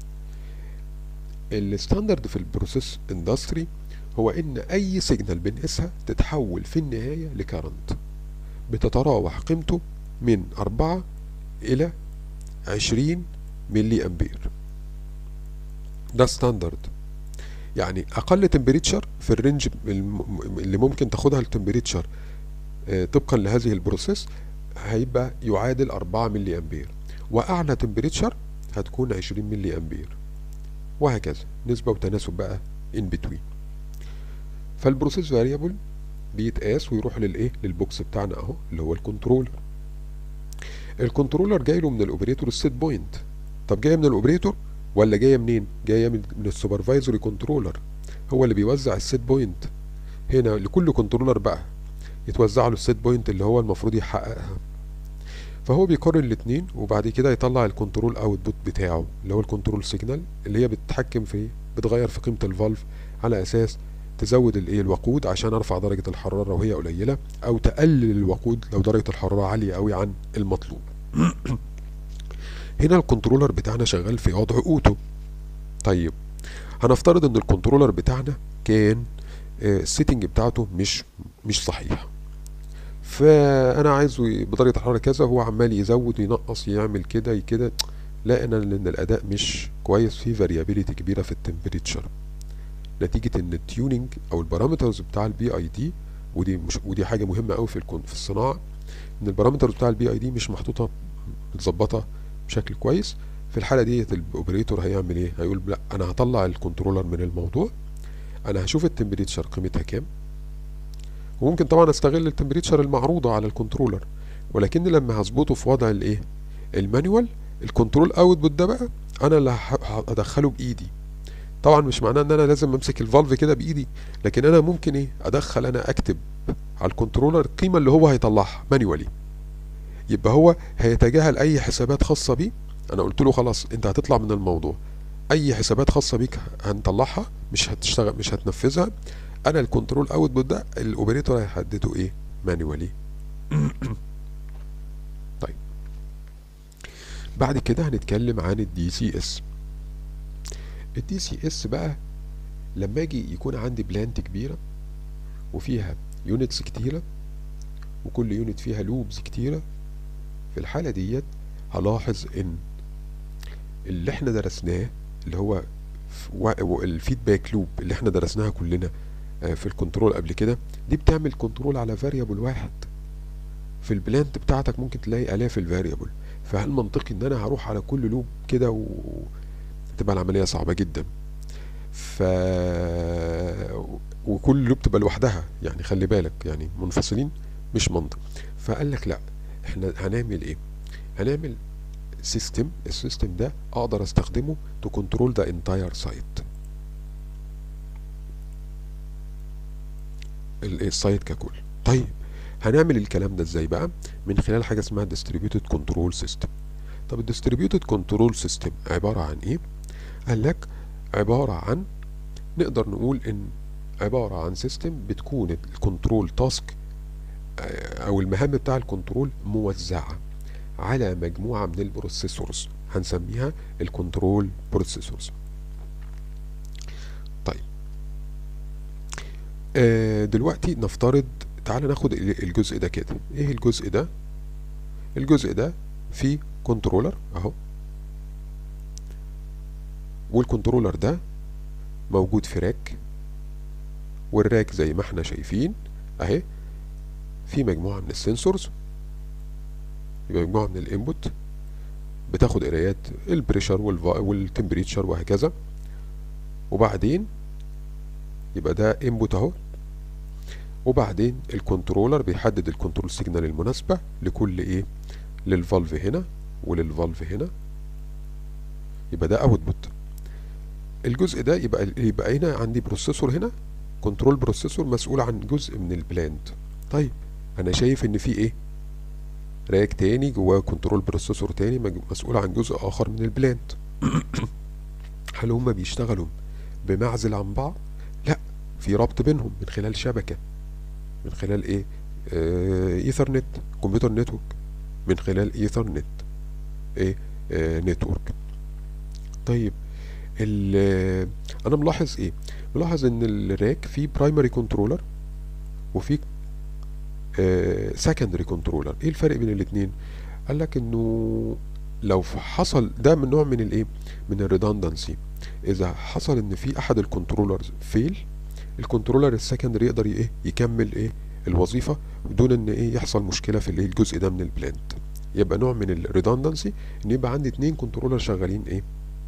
الستاندرد في البروسيس اندستري هو ان اي سيجنال بنقيسها تتحول في النهاية لكارنت بتتراوح قيمته من أربعة إلى عشرين ملي أمبير ده ستاندرد يعني أقل تمبريتشر في الرينج اللي ممكن تاخدها التمبريتشر طبقا لهذه البروسيس هيبقى يعادل أربعة ملي أمبير وأعلى تمبريتشر هتكون عشرين ملي أمبير وهكذا نسبة وتناسب بقى in between فالبروسيس فاريبل بيتقاس ويروح للايه للبوكس بتاعنا اهو اللي هو الكنترولر الكنترولر جاي له من الاوبريتور السيت بوينت طب جاي من الاوبريتور ولا جايه منين جايه من, من السوبرفايزري كنترولر هو اللي بيوزع السيت بوينت هنا لكل كنترولر بقى يتوزع له السيت بوينت اللي هو المفروض يحققها فهو بيقارن الاتنين وبعد كده يطلع الكنترول اوتبوت بتاعه اللي هو الكنترول سيجنال اللي هي بتتحكم في بتغير في قيمه الفالف على اساس تزود الايه الوقود عشان ارفع درجه الحراره لو هي قليله او تقلل الوقود لو درجه الحراره عاليه قوي عن المطلوب هنا الكنترولر بتاعنا شغال في وضع اوتو طيب هنفترض ان الكنترولر بتاعنا كان السيتنج بتاعته مش مش صحيح فانا عايزه بدرجه الحراره كذا هو عمال يزود ينقص يعمل كده كده لقينا ان الاداء مش كويس في فاريابيليتي كبيره في التمبريتشر نتيجه ان التيوننج او البارامترز بتاع البي اي دي ودي مش ودي حاجه مهمه قوي في الكون في الصناعه ان البارامترز بتاع البي اي دي مش محطوطه متظبطه بشكل كويس في الحاله ديت الاوبريتور هيعمل ايه هيقول لا انا هطلع الكنترولر من الموضوع انا هشوف التمبريتشر قيمتها كام وممكن طبعا استغل التمبريتشر المعروضه على الكنترولر ولكن لما هظبطه في وضع الايه المانيوال الكنترول اوتبوت ده بقى انا اللي هدخله بايدي طبعا مش معناه ان انا لازم امسك الفالف كده بايدي لكن انا ممكن ايه ادخل انا اكتب على الكنترولر القيمه اللي هو هيطلعها مانيوالي يبقى هو هيتجاهل اي حسابات خاصه بيه انا قلت له خلاص انت هتطلع من الموضوع اي حسابات خاصه بيك هنطلعها مش هتشتغل مش هتنفذها انا الكنترول اوتبوت ده الاوبريتور هيحدده ايه مانيوالي طيب بعد كده هنتكلم عن الدي سي اس الدي سي اس بقى لما اجي يكون عندي بلانت كبيره وفيها يونتس كتيره وكل يونت فيها لوبز كتيره في الحاله ديت هلاحظ ان اللي احنا درسناه اللي هو الفيدباك لوب اللي احنا درسناها كلنا في الكنترول قبل كده دي بتعمل كنترول على فاريبل واحد في البلانت بتاعتك ممكن تلاقي الاف الفاريبل فهل منطقي ان انا هروح على كل لوب كده و تبقى العمليه صعبه جدا ف وكل لوب تبقى لوحدها يعني خلي بالك يعني منفصلين مش منطق فقال لك لا احنا هنعمل ايه هنعمل سيستم السيستم ده اقدر استخدمه تو كنترول ذا انتاير سايت السايت ككل طيب هنعمل الكلام ده ازاي بقى من خلال حاجه اسمها distributed كنترول سيستم طب الديستريبيوتد كنترول سيستم عباره عن ايه قال لك عباره عن نقدر نقول ان عباره عن سيستم بتكون الكنترول تاسك او المهام بتاع الكنترول موزعه على مجموعه من البروسيسورز هنسميها الكنترول بروسيسورز طيب آه دلوقتي نفترض تعال ناخد الجزء ده كده ايه الجزء ده الجزء ده فيه كنترولر اهو والكنترولر ده موجود في راك والراك زي ما احنا شايفين اهي في مجموعة من السنسورز يبقى مجموعة من الانبوت بتاخد قرايات البريشر والتمبريتشر وهكذا وبعدين يبقى ده انبوت اهو وبعدين الكنترولر بيحدد الكنترول سيجنال المناسبة لكل ايه للفالف هنا وللفالف هنا يبقى ده اوتبوت الجزء ده يبقى يبقى هنا عندي بروسيسور هنا كنترول بروسيسور مسؤول عن جزء من البلانت طيب انا شايف ان في ايه راك تاني جواه كنترول بروسيسور تاني مسؤول عن جزء اخر من البلانت هل هما بيشتغلوا بمعزل عن بعض لا في ربط بينهم من خلال شبكة من خلال ايه آه ايثرنت كمبيوتر نتورك من خلال ايثرنت ايه آه نتورك طيب انا ملاحظ ايه ملاحظ ان الراك فيه برايمري كنترولر وفي سكندري كنترولر ايه الفرق بين الاثنين قال لك انه لو حصل ده من نوع من الايه من الريدندنسي اذا حصل ان في احد الكنترولرز فيل الكنترولر السكندري يقدر ايه يكمل ايه الوظيفه بدون ان ايه يحصل مشكله في الايه الجزء ده من البلانت يبقى نوع من الريدندنسي ان يبقى عندي اتنين كنترولر شغالين ايه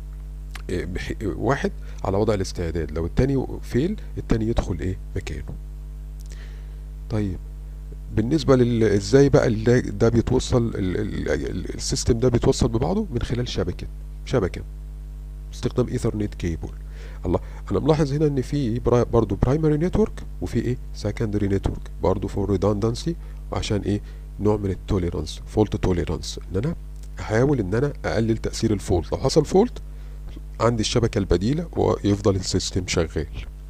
واحد على وضع الاستعداد لو التاني فيل التاني يدخل ايه مكانه طيب بالنسبة لل ازاي بقى ده بيتوصل السيستم ده بيتوصل ببعضه من خلال شبكة شبكة باستخدام ايثرنت كيبل الله انا ملاحظ هنا ان في برا برضو برايمري نتورك وفي ايه سكندري نتورك برضو فور ريدندنسي وعشان ايه نوع من التوليرانس فولت توليرانس ان انا احاول ان انا اقلل تاثير الفولت لو حصل فولت عندي الشبكه البديله ويفضل السيستم شغال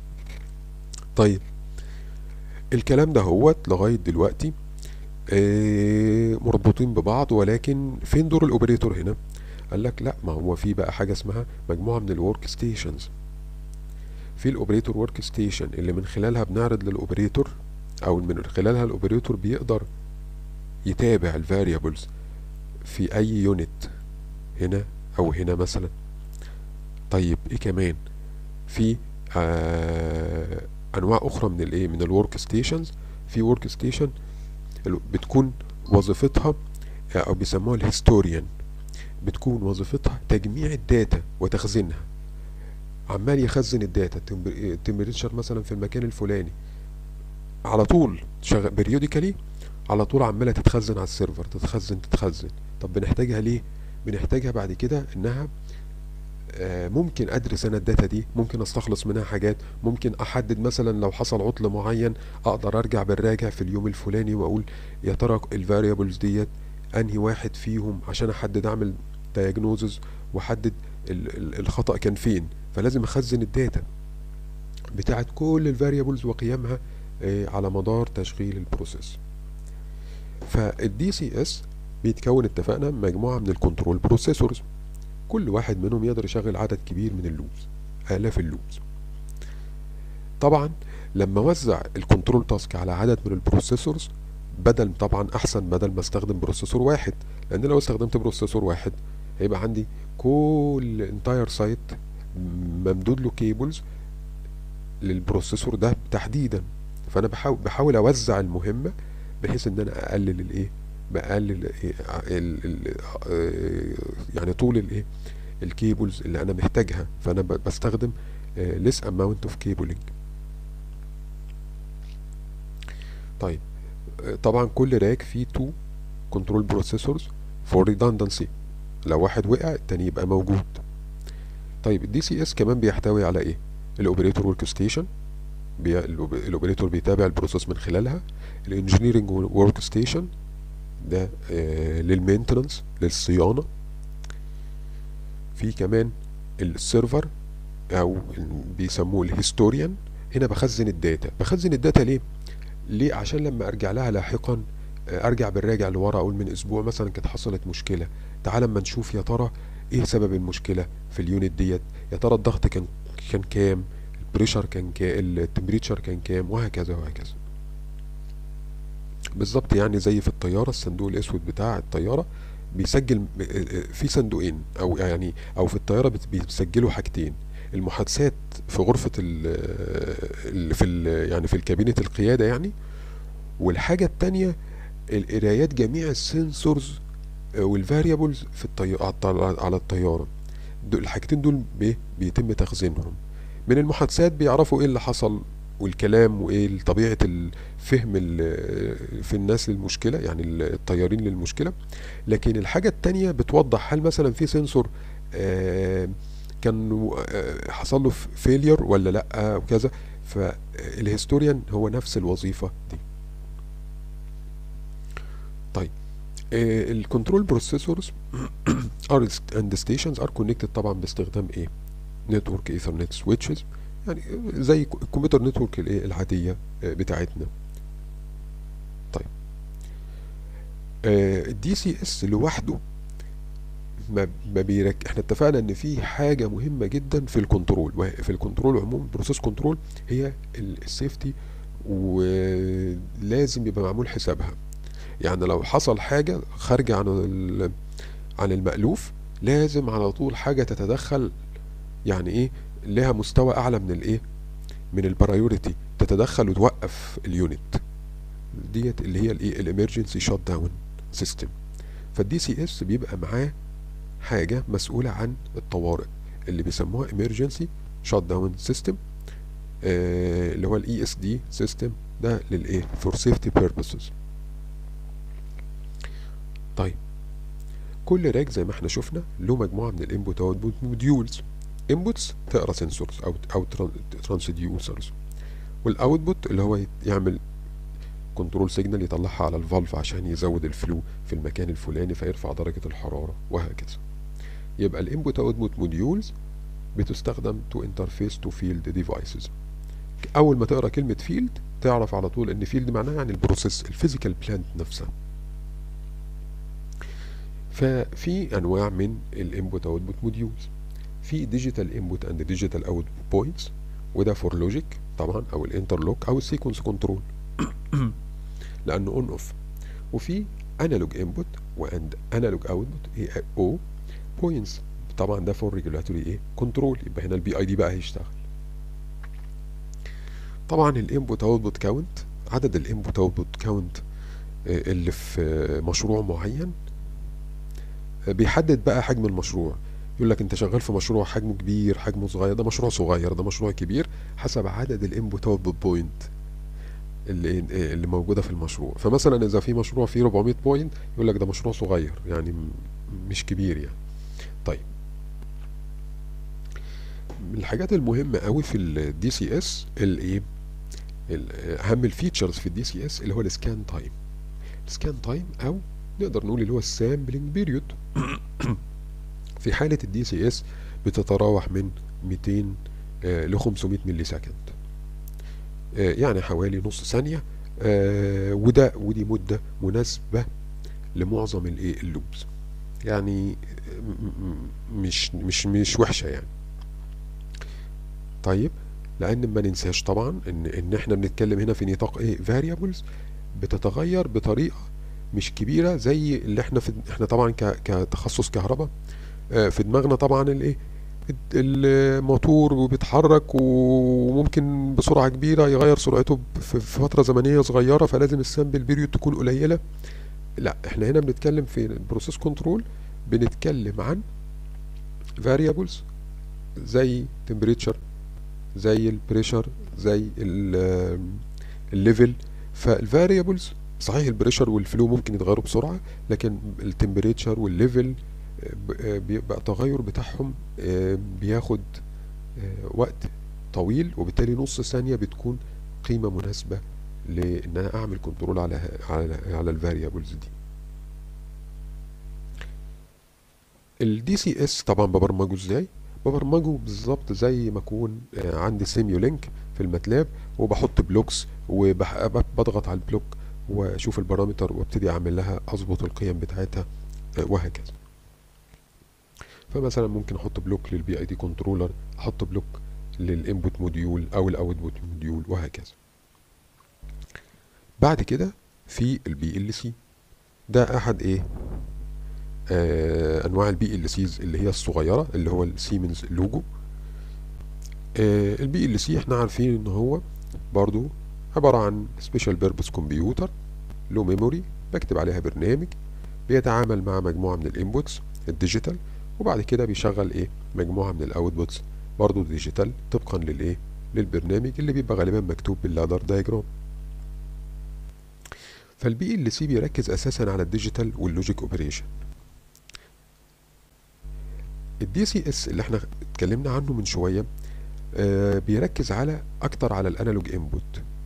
طيب الكلام ده هوت لغايه دلوقتي آه مربوطين ببعض ولكن فين دور الاوبريتور هنا قال لك لا ما هو في بقى حاجه اسمها مجموعه من الورك ستيشنز في الاوبريتور ورك ستيشن اللي من خلالها بنعرض للاوبريتور او من خلالها الاوبريتور بيقدر يتابع الفاريبلز في اي يونت هنا او هنا مثلا طيب ايه كمان في آه انواع اخرى من الايه من الورك ستيشنز في ورك ستيشن بتكون وظيفتها او بيسموها الهيستوريان بتكون وظيفتها تجميع الداتا وتخزينها عمال يخزن الداتا التمبريتشر مثلا في المكان الفلاني على طول شغال بريوديكالي على طول عماله تتخزن على السيرفر تتخزن تتخزن طب بنحتاجها ليه بنحتاجها بعد كده انها آه ممكن ادرس انا الداتا دي ممكن استخلص منها حاجات ممكن احدد مثلا لو حصل عطل معين اقدر ارجع بالراجع في اليوم الفلاني واقول يا ترى الفاريبلز ديت انهي واحد فيهم عشان احدد اعمل دايجنوزز واحدد الخطا كان فين فلازم اخزن الداتا بتاعت كل الفاريبلز وقيمها آه على مدار تشغيل البروسيس فالدي سي اس بيتكون اتفقنا مجموعه من الكنترول بروسيسورز كل واحد منهم يقدر يشغل عدد كبير من اللوبز آلاف اللوبز طبعا لما وزع الكنترول تاسك على عدد من البروسيسورز بدل طبعا احسن بدل ما استخدم بروسيسور واحد لان لو استخدمت بروسيسور واحد هيبقى عندي كل انتاير سايت ممدود له كيبلز للبروسيسور ده تحديدا فانا بحاول بحاول اوزع المهمه بحيث ان انا اقلل الايه بقلل إيه ال ال يعني طول الايه الكيبلز اللي انا محتاجها فانا بستخدم less amount of cabling طيب طبعا كل راك فيه تو كنترول بروسيسورز فور redundancy لو واحد وقع التاني يبقى موجود طيب الدي سي اس كمان بيحتوي على ايه الاوبريتور ورك ستيشن بي... الاوبريتور بيتابع البروسيس من خلالها الانجينيرنج ورك ستيشن ده آه للمينتننس للصيانه في كمان السيرفر او بيسموه الهيستوريان هنا بخزن الداتا بخزن الداتا ليه ليه عشان لما ارجع لها لاحقا ارجع بالراجع لورا اقول من اسبوع مثلا كانت حصلت مشكله تعال اما نشوف يا ترى ايه سبب المشكله في اليونت ديت يا ترى الضغط كان كان كام البريشر كان كام التمبريتشر كان كام وهكذا وهكذا بالظبط يعني زي في الطياره الصندوق الاسود بتاع الطياره بيسجل في صندوقين او يعني او في الطياره بيسجلوا حاجتين المحادثات في غرفه ال في ال يعني في الكابينه القياده يعني والحاجه التانية القرايات جميع السنسورز والفاريبلز في الطيارة على الطيارة دول الحاجتين دول بيتم تخزينهم من المحادثات بيعرفوا ايه اللي حصل والكلام وايه طبيعة الفهم في الناس للمشكلة يعني الطيارين للمشكلة لكن الحاجة التانية بتوضح هل مثلا في سنسور آه كان آه حصل له فيلير ولا لا وكذا فالهيستوريان هو نفس الوظيفة دي طيب الكنترول بروسيسورز ار اند ستيشنز ار كونكتد طبعا باستخدام ايه نتورك ايثرنت سويتشز يعني زي الكمبيوتر نتورك الايه العاديه بتاعتنا طيب الدي سي اس لوحده ما ما بيرك احنا اتفقنا ان في حاجه مهمه جدا في الكنترول في الكنترول عموما بروسيس كنترول هي السيفتي ولازم يبقى معمول حسابها يعني لو حصل حاجة خارجة عن عن المألوف لازم على طول حاجة تتدخل يعني ايه لها مستوى اعلى من الايه من البرايوريتي تتدخل وتوقف اليونت ديت اللي هي الايه الامرجنسي شوت داون سيستم فالدي سي اس بيبقى معاه حاجة مسؤولة عن الطوارئ اللي بيسموها emergency shut down system آه اللي هو الاي اس دي سيستم ده للايه for safety purposes طيب كل راك زي ما احنا شفنا له مجموعه من الانبوت اوتبوت موديولز inputs تقرا sensors او او transducers والاوتبوت اللي هو يعمل كنترول سيجنال يطلعها على الفالف عشان يزود الفلو في المكان الفلاني فيرفع درجة الحرارة وهكذا يبقى الانبوت اوتبوت موديولز بتستخدم تو انترفيس تو فيلد ديفايسز اول ما تقرا كلمه فيلد تعرف على طول ان فيلد معناها يعني البروسيس الفيزيكال بلانت نفسها ففي انواع من الانبوت اوتبوت موديولز في ديجيتال انبوت اند ديجيتال اوتبوت بوينتس وده فور لوجيك طبعا او الانترلوك او السيكونس كنترول لانه اون اوف وفي انالوج انبوت واند انالوج اوتبوت اي او بوينتس طبعا ده فور ريجولاتوري ايه كنترول يبقى هنا البي اي دي بقى هيشتغل طبعا الانبوت اوتبوت كاونت عدد الانبوت اوتبوت كاونت اللي في مشروع معين بيحدد بقى حجم المشروع يقول لك انت شغال في مشروع حجمه كبير حجمه صغير ده مشروع صغير ده مشروع كبير حسب عدد الانبوت اوتبوت بوينت اللي اللي موجوده في المشروع فمثلا اذا في مشروع فيه 400 بوينت يقول لك ده مشروع صغير يعني مش كبير يعني طيب من الحاجات المهمه قوي في الدي سي اس الايه اهم الفيتشرز في الدي سي اس اللي هو السكان تايم السكان تايم او نقدر نقول اللي هو السامبلنج بيريود في حاله الدي سي اس بتتراوح من 200 ل 500 ملي سكند يعني حوالي نص ثانيه وده ودي مده مناسبه لمعظم الايه اللوبز يعني مش مش مش وحشه يعني طيب لان ما ننساش طبعا ان ان احنا بنتكلم هنا في نطاق ايه فاريبلز بتتغير بطريقه مش كبيره زي اللي احنا في احنا طبعا كتخصص كهرباء في دماغنا طبعا الايه الموتور وبيتحرك وممكن بسرعه كبيره يغير سرعته في فتره زمنيه صغيره فلازم السامبل بيريود تكون قليله لا احنا هنا بنتكلم في البروسيس كنترول بنتكلم عن variables زي temperature زي البريشر زي الليفل فالفاريبلز صحيح البريشر والفلو ممكن يتغيروا بسرعه لكن التمبريتشر والليفل بيبقى التغير بتاعهم بياخد وقت طويل وبالتالي نص ثانيه بتكون قيمه مناسبه لان انا اعمل كنترول على على على الفاريبلز دي الدي سي اس طبعا ببرمجه ازاي ببرمجه بالظبط زي ما اكون عندي سيميو لينك في الماتلاب وبحط بلوكس وبضغط على البلوك واشوف البارامتر وابتدي اعمل لها اظبط القيم بتاعتها وهكذا فمثلا ممكن احط بلوك للبي اي دي كنترولر احط بلوك للانبوت موديول او الاوتبوت موديول وهكذا بعد كده في البي ال سي ده احد ايه آه انواع البي ال سيز اللي هي الصغيره اللي هو السيمنز لوجو آه البي ال سي احنا عارفين ان هو برضو عباره عن سبيشال بيربس كمبيوتر له ميموري بكتب عليها برنامج بيتعامل مع مجموعه من الانبوتس الديجيتال وبعد كده بيشغل ايه مجموعه من الاوتبوتس برضو ديجيتال طبقا للايه للبرنامج اللي بيبقى غالبا مكتوب باللادر دايجرام فالبي ال سي بيركز اساسا على الديجيتال واللوجيك اوبريشن الدي سي اس اللي احنا اتكلمنا عنه من شويه آه بيركز على اكتر على الانالوج انبوت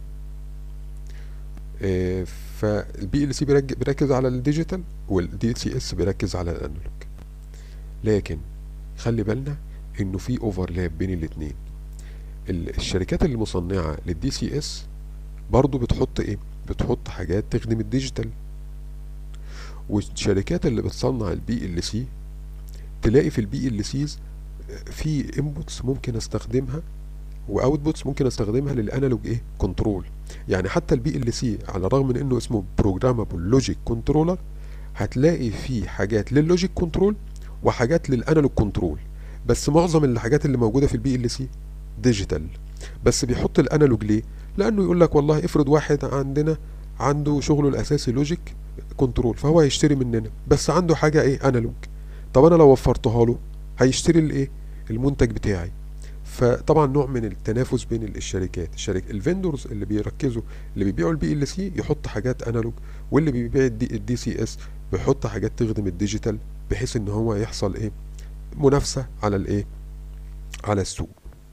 آه فالبي ال سي بيركز على الديجيتال والدي سي اس بيركز على الانالوج لكن خلي بالنا انه في اوفرلاب بين الاتنين الشركات المصنعه للدي سي اس برضو بتحط ايه بتحط حاجات تخدم الديجيتال والشركات اللي بتصنع البي ال سي تلاقي في البي ال سيز في انبوتس ممكن استخدمها واوتبوتس ممكن استخدمها للانالوج ايه كنترول يعني حتى البي ال سي على الرغم من انه اسمه بروجرامابل لوجيك كنترولر هتلاقي فيه حاجات لللوجيك كنترول وحاجات للانالوج كنترول بس معظم الحاجات اللي موجوده في البي ال سي ديجيتال بس بيحط الانالوج ليه لانه يقول لك والله افرض واحد عندنا عنده شغله الاساسي لوجيك كنترول فهو هيشتري مننا بس عنده حاجه ايه انالوج طب انا لو وفرتها له هيشتري الايه المنتج بتاعي فطبعا نوع من التنافس بين الشركات الشركة الفندورز اللي بيركزوا اللي بيبيعوا البي ال سي يحط حاجات انالوج واللي بيبيع الدي سي اس بيحط حاجات تخدم الديجيتال بحيث ان هو يحصل ايه منافسه على الايه على السوق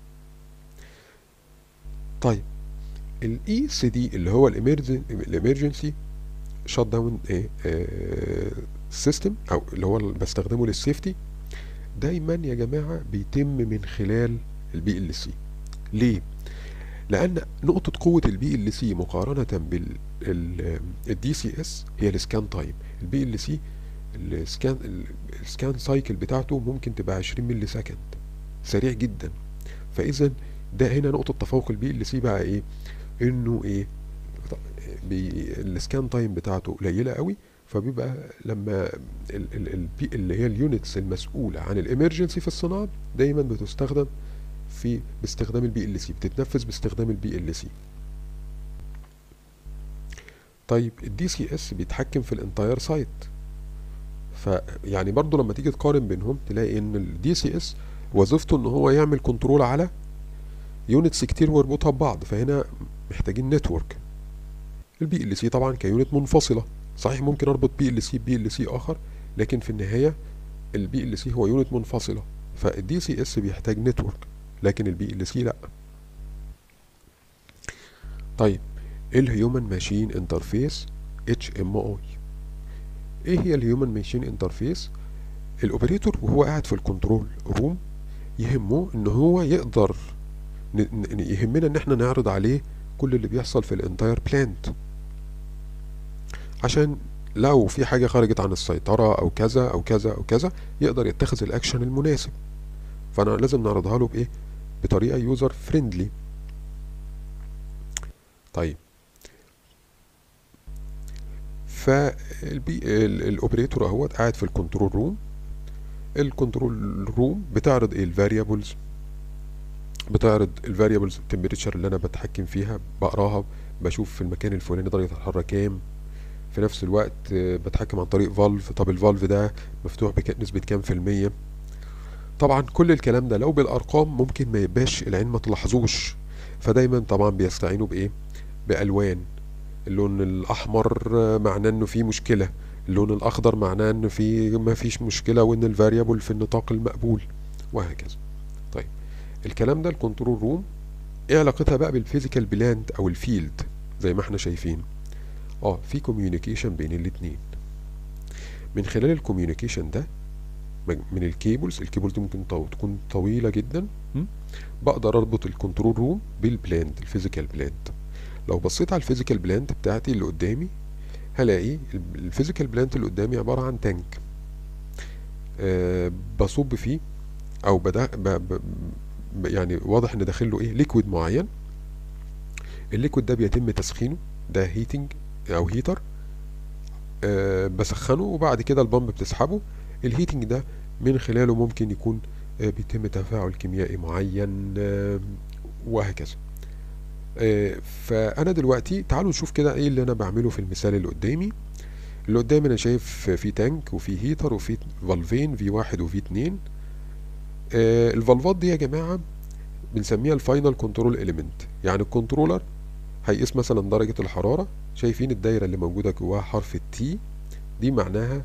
طيب الاي سي دي اللي هو الامرجنسي شات داون ايه سيستم او اللي هو اللي بستخدمه للسيفتي دايما يا جماعه بيتم من خلال البي ال سي ليه لان نقطه قوه البي ال سي مقارنه بالدي سي اس هي السكان تايم البي ال سي السكان السكان سايكل بتاعته ممكن تبقى 20 ملي سكند سريع جدا فاذا ده هنا نقطه تفوق البي ال سي بقى ايه انه ايه بي السكان تايم بتاعته قليله قوي فبيبقى لما ال ال ال اللي هي اليونتس المسؤوله عن الامرجنسي في الصناعه دايما بتستخدم في باستخدام البي ال سي بتتنفذ باستخدام البي ال سي طيب الدي سي اس بيتحكم في الانتاير سايت فيعني برضو لما تيجي تقارن بينهم تلاقي ان الدي سي اس وظيفته ان هو يعمل كنترول على يونتس كتير ويربطها ببعض فهنا محتاجين نتورك البي ال سي طبعا كيونت منفصله صحيح ممكن اربط بي ال سي بي ال سي اخر لكن في النهايه البي ال سي هو يونت منفصله فالدي سي اس بيحتاج نتورك لكن البي ال سي لا طيب الهيومن ماشين انترفيس اتش ام اي ايه هي الهيومن ماشين انترفيس الاوبريتور وهو قاعد في الكنترول روم يهمه ان هو يقدر يهمنا ان احنا نعرض عليه كل اللي بيحصل في الانتاير بلانت عشان لو في حاجة خرجت عن السيطرة أو كذا أو كذا أو كذا يقدر يتخذ الأكشن المناسب فأنا لازم نعرضها له بإيه؟ بطريقة يوزر فريندلي طيب فالأوبريتور أهوت قاعد في الكنترول روم الكنترول روم بتعرض ايه الفاريبلز بتعرض الفاريبلز التمبريتشر اللي انا بتحكم فيها بقراها بشوف في المكان الفلاني درجه الحراره كام في نفس الوقت بتحكم عن طريق فالف طب الفالف ده مفتوح بنسبه كام في الميه طبعا كل الكلام ده لو بالارقام ممكن ما يبقاش العين ما تلاحظوش فدايما طبعا بيستعينوا بايه بالوان اللون الاحمر معناه انه في مشكله اللون الاخضر معناه ان في ما فيش مشكله وان الفاريبل في النطاق المقبول وهكذا طيب الكلام ده الكنترول روم ايه علاقتها بقى بالفيزيكال بلانت او الفيلد زي ما احنا شايفين اه في كوميونيكيشن بين الاتنين من خلال الكوميونيكيشن ده من الكيبلز الكيبل دي ممكن طو... تكون طويله جدا بقدر اربط الكنترول روم بالبلانت الفيزيكال بلانت لو بصيت على الفيزيكال بلانت بتاعتي اللي قدامي هلاقي الفيزيكال بلانت اللي قدامي عباره عن تانك أه بصب فيه او بدا ب ب يعني واضح ان داخل له ايه ليكويد معين الليكويد ده بيتم تسخينه ده هيتنج او هيتر أه بسخنه وبعد كده البامب بتسحبه الهيتنج ده من خلاله ممكن يكون أه بيتم تفاعل كيميائي معين أه وهكذا أه فانا دلوقتي تعالوا نشوف كده ايه اللي انا بعمله في المثال اللي قدامي اللي قدامي انا شايف في تانك وفي هيتر وفي فالفين في واحد وفي اتنين آه الفالفات دي يا جماعة بنسميها الفاينل كنترول اليمنت يعني الكنترولر هيقيس مثلا درجة الحرارة شايفين الدايرة اللي موجودة جواها حرف التي دي معناها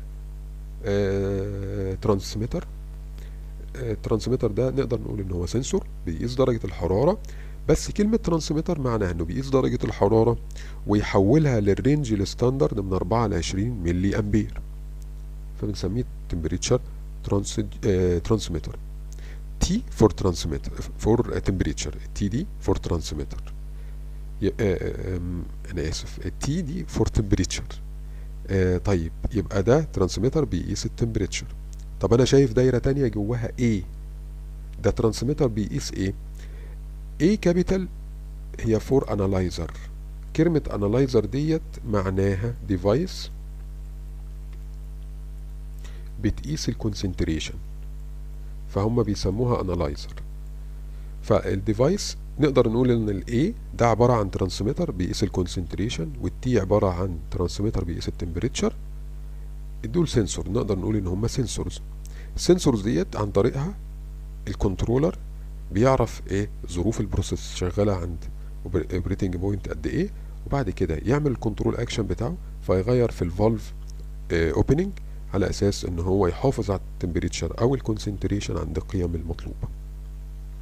آه ترانسميتر آه الترانسميتر ده نقدر نقول ان هو سنسور بيقيس درجة الحرارة بس كلمة ترانسميتر معناها انه بيقيس درجة الحرارة ويحولها للرينج الستاندرد من 4 ل 20 ملي امبير فبنسميه تمبريتشر ترانسميتر T for transmitter for temperature T دي for transmitter انا اسف T دي for temperature آه طيب يبقى ده ترانسميتر بيقيس التمبريتشر طب انا شايف دايره تانية جواها A ده ترانسميتر بيقيس ايه A كابيتال هي فور انالايزر كلمة انالايزر ديت معناها ديفايس بتقيس الكونسنتريشن فهم بيسموها انالايزر فالديفايس نقدر نقول ان الاي ده عباره عن ترانسميتر بيقيس الكونسنتريشن والتي عباره عن ترانسميتر بيقيس التمبريتشر دول سنسور نقدر نقول ان هم سنسورز السنسورز ديت عن طريقها الكنترولر بيعرف ايه ظروف البروسيس شغاله عند اوبريتنج بوينت قد ايه وبعد كده يعمل الكنترول اكشن بتاعه فيغير في الفالف اوبننج على اساس ان هو يحافظ على التمبريتشر او الكونسنتريشن عند القيم المطلوبه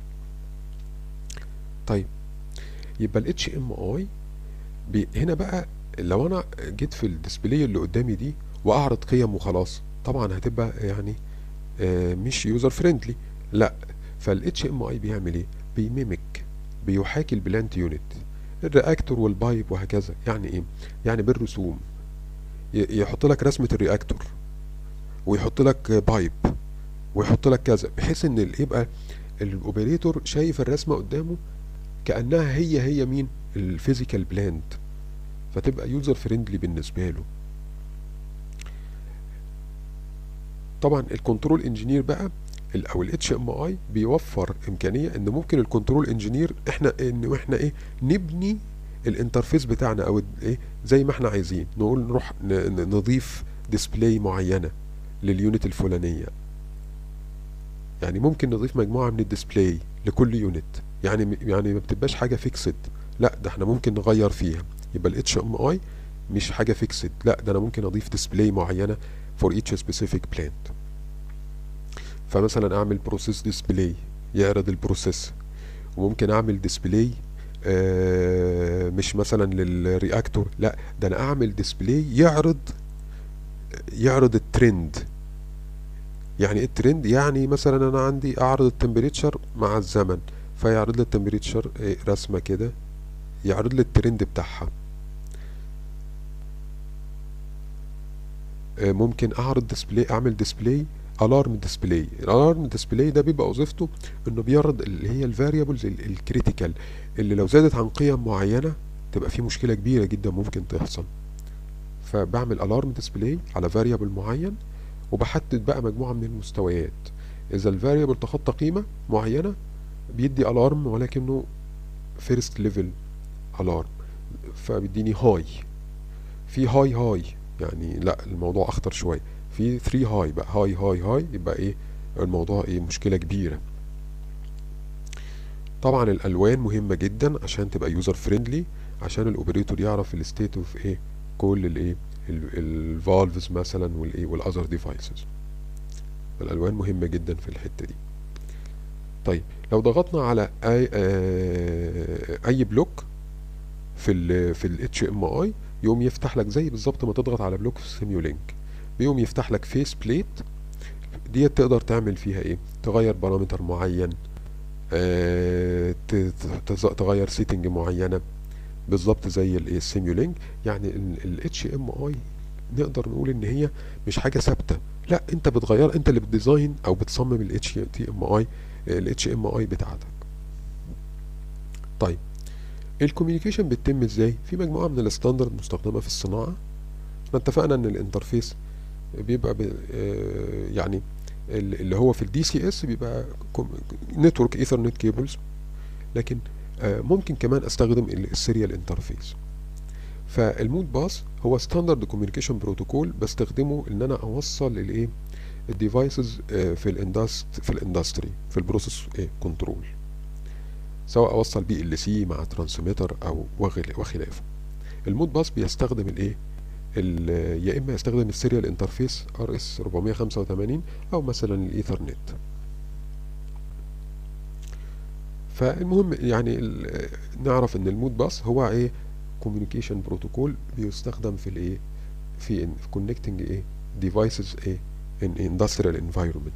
طيب يبقى ال HMI بي هنا بقى لو انا جيت في الديسبلاي اللي قدامي دي واعرض قيم وخلاص طبعا هتبقى يعني آه مش يوزر فريندلي لا فال HMI بيعمل ايه بيميمك بيحاكي البلانت يونت الرياكتور والبايب وهكذا يعني ايه يعني بالرسوم يحط لك رسمة الرياكتور ويحط لك بايب ويحط لك كذا بحيث ان يبقى الاوبريتور شايف الرسمة قدامه كأنها هي هي مين الفيزيكال بلانت فتبقى يوزر فريندلي بالنسبة له طبعا الكنترول انجينير بقى او الاتش ام اي بيوفر امكانيه ان ممكن الكنترول انجينير احنا ان احنا ايه نبني الانترفيس بتاعنا او ايه زي ما احنا عايزين نقول نروح نضيف ديسبلاي معينه لليونت الفلانيه يعني ممكن نضيف مجموعه من الديسبلاي لكل يونت يعني يعني ما بتبقاش حاجه فيكسد لا ده احنا ممكن نغير فيها يبقى الاتش ام اي مش حاجه فيكسد لا ده انا ممكن اضيف ديسبلاي معينه for each specific plant فمثلا اعمل بروسيس ديسبلاي يعرض البروسيس وممكن اعمل ديسبلاي آه مش مثلا للرياكتور لا ده انا اعمل ديسبلاي يعرض يعرض الترند يعني ايه الترند يعني مثلا انا عندي اعرض التمبريتشر مع الزمن فيعرض لي التمبريتشر إيه رسمه كده يعرض لي الترند بتاعها آه ممكن اعرض ديسبلاي اعمل ديسبلاي الارم ديسبلاي الالارم ديسبلاي ده بيبقى وظيفته انه بيعرض اللي هي الفاريبلز الكريتيكال اللي لو زادت عن قيم معينه تبقى في مشكله كبيره جدا ممكن تحصل فبعمل الارم ديسبلاي على فاريبل معين وبحدد بقى مجموعه من المستويات اذا الفاريبل تخطى قيمه معينه بيدي الارم ولكنه فيرست ليفل الارم فبيديني هاي في هاي هاي يعني لا الموضوع اخطر شويه في 3 هاي بقى هاي هاي هاي يبقى ايه الموضوع ايه مشكله كبيره طبعا الالوان مهمه جدا عشان تبقى يوزر فريندلي عشان الاوبريتور يعرف الستيت اوف ايه كل الايه الفالفز مثلا والايه والاذر ديفايسز الالوان مهمه جدا في الحته دي طيب لو ضغطنا على اي آه اي بلوك في ال في الاتش ام اي يقوم يفتح لك زي بالظبط ما تضغط على بلوك في سيميولينك بيقوم يفتح لك فيس بليت ديت تقدر تعمل فيها ايه تغير بارامتر معين آه تغير سيتنج معينه بالظبط زي السيميولينك يعني الاتش ام اي نقدر نقول ان هي مش حاجه ثابته لا انت بتغير انت اللي بتديزاين او بتصمم الاتش تي ام اي الاتش ام اي بتاعتك طيب الكوميونيكيشن بتتم ازاي في مجموعه من الستاندرد مستخدمه في الصناعه احنا اتفقنا ان الانترفيس بيبقى يعني اللي هو في الدي سي اس بيبقى نتورك ايثرنت كيبلز لكن ممكن كمان استخدم السيريال انترفيس فالمود باس هو ستاندرد كوميونيكيشن بروتوكول بستخدمه ان انا اوصل الايه الديفايسز في الاندست في الاندستري في البروسيس ايه كنترول سواء اوصل بي ال سي مع ترانسميتر او وخلافه المود باس بيستخدم الايه يا اما يستخدم السيريال انترفيس ار اس 485 او مثلا الايثرنت فالمهم يعني نعرف ان المود باس هو ايه كوميونيكيشن بروتوكول بيستخدم في الايه في كونكتنج ايه ديفايسز ايه ان اندستريال انفايرمنت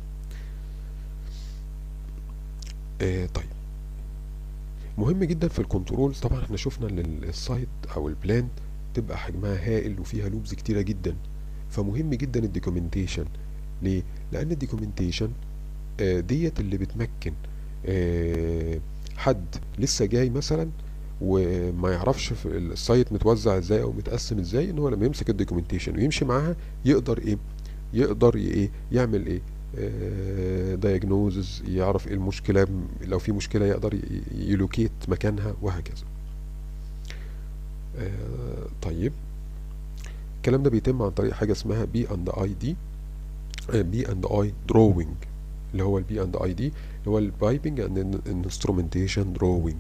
إيه طيب مهم جدا في الكنترول طبعا احنا شفنا ان السايت او البلانت تبقى حجمها هائل وفيها لوبز كتيرة جدا فمهم جدا الدوكيومنتيشن ليه؟ لأن الدوكيومنتيشن آه ديت اللي بتمكن آه حد لسه جاي مثلا وما يعرفش في السايت متوزع ازاي او متقسم ازاي ان هو لما يمسك الدوكيومنتيشن ويمشي معاها يقدر ايه يقدر ايه يعمل ايه دايجنوزز يعرف ايه المشكله لو في مشكله يقدر يلوكيت مكانها وهكذا آه طيب الكلام ده بيتم عن طريق حاجه اسمها بي اند اي دي بي اند اي دروينج اللي هو البي اند اي دي اللي هو البايبنج اند انسترومنتيشن دروينج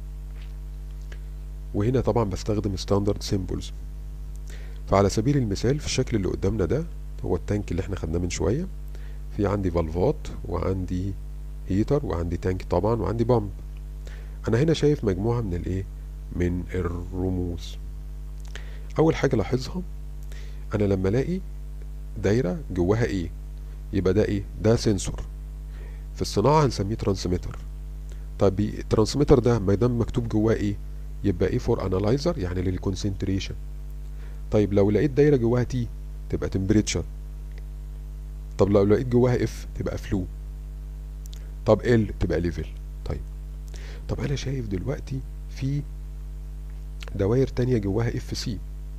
وهنا طبعا بستخدم ستاندرد سيمبلز فعلى سبيل المثال في الشكل اللي قدامنا ده هو التانك اللي احنا خدناه من شويه في عندي فالفات وعندي هيتر وعندي تانك طبعا وعندي بامب انا هنا شايف مجموعة من الايه من الرموز اول حاجة لاحظها انا لما الاقي دايرة جواها ايه يبقى ده ايه ده سنسور في الصناعة هنسميه ترانسميتر طيب الترانسميتر ده ما دام مكتوب جواه ايه يبقى ايه فور انالايزر يعني للكونسنتريشن طيب لو لقيت دايره جواها تي تبقى تمبريتشر طب لو لقيت جواها اف تبقى فلو طب ال تبقى ليفل طيب طب انا شايف دلوقتي في دوائر تانية جواها اف سي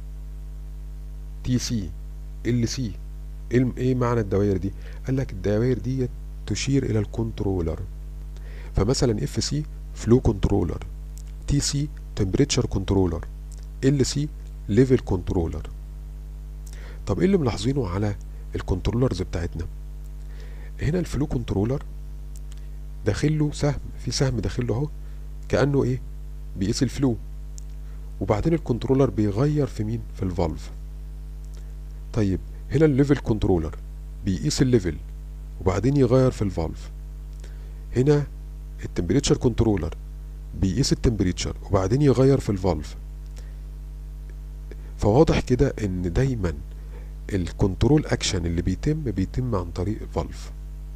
تي سي ال سي ايه معنى الدوائر دي قال لك الدوائر دي تشير الى الكنترولر فمثلا اف سي فلو كنترولر تي سي تمبريتشر كنترولر ال سي ليفل كنترولر طب ايه اللي ملاحظينه على الكنترولرز بتاعتنا هنا الفلو كنترولر داخله سهم في سهم داخله اهو كانه ايه بيقيس الفلو وبعدين الكنترولر بيغير في مين في الفالف طيب هنا الليفل كنترولر بيقيس الليفل وبعدين يغير في الفالف هنا التمبريتشر كنترولر بيقيس التمبريتشر وبعدين يغير في الفالف فواضح كده ان دايما الكنترول اكشن اللي بيتم بيتم عن طريق الفالف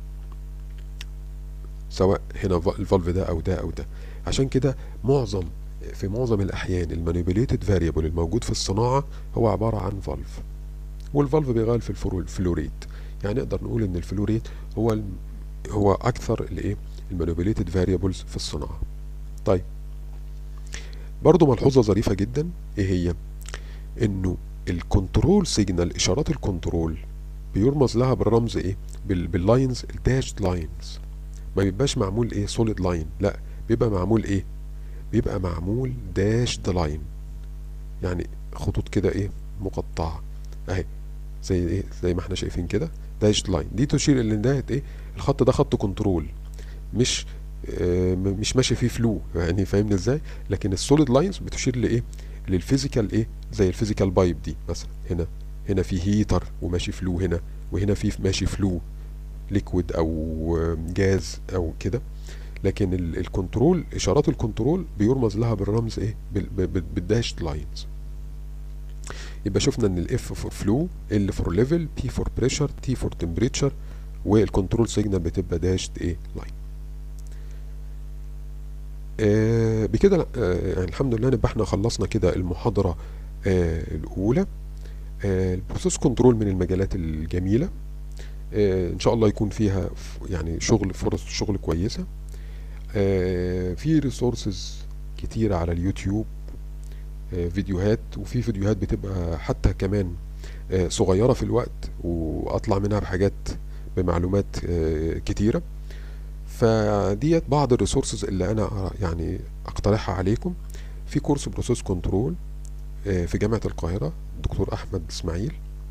سواء هنا الفالف ده او ده او ده عشان كده معظم في معظم الاحيان المانيبيوليتد فاريبل الموجود في الصناعه هو عباره عن فالف والفالف بيغير في الفلوريت يعني نقدر نقول ان الفلوريت هو هو اكثر الايه المانيبيوليتد فاريبلز في الصناعه طيب برضو ملحوظه ظريفه جدا ايه هي انه الكنترول سيجنال اشارات الكنترول بيرمز لها بالرمز ايه باللاينز الداشد لاينز ما بيبقاش معمول ايه سوليد لاين لا بيبقى معمول ايه بيبقى معمول داشد لاين يعني خطوط كده ايه مقطعه اهي زي ايه زي ما احنا شايفين كده داشد لاين دي تشير ان ده ايه الخط ده خط كنترول مش آه مش ماشي فيه فلو يعني فاهمني ازاي لكن السوليد لاينز بتشير لايه للفيزيكال ايه زي الفيزيكال بايب دي مثلا هنا هنا في هيتر وماشي فلو هنا وهنا في ماشي فلو ليكويد او جاز او كده لكن الكنترول اشارات الكنترول بيرمز لها بالرمز ايه بالداشد لاينز يبقى شفنا ان الاف فور فلو ال فور ليفل بي فور بريشر تي فور تمبريتشر والكنترول سيجنال بتبقى داشد ايه لاين آه بكده آه يعني الحمد لله نبقى احنا خلصنا كده المحاضرة آه الأولى آه البروسيس كنترول من المجالات الجميلة آه إن شاء الله يكون فيها يعني شغل فرص شغل كويسة آه في ريسورسز كتيرة على اليوتيوب آه فيديوهات وفي فيديوهات بتبقى حتى كمان آه صغيرة في الوقت وأطلع منها بحاجات بمعلومات آه كتيرة فديت بعض الريسورسز اللي انا يعني اقترحها عليكم في كورس بروسيس كنترول في جامعة القاهرة دكتور احمد اسماعيل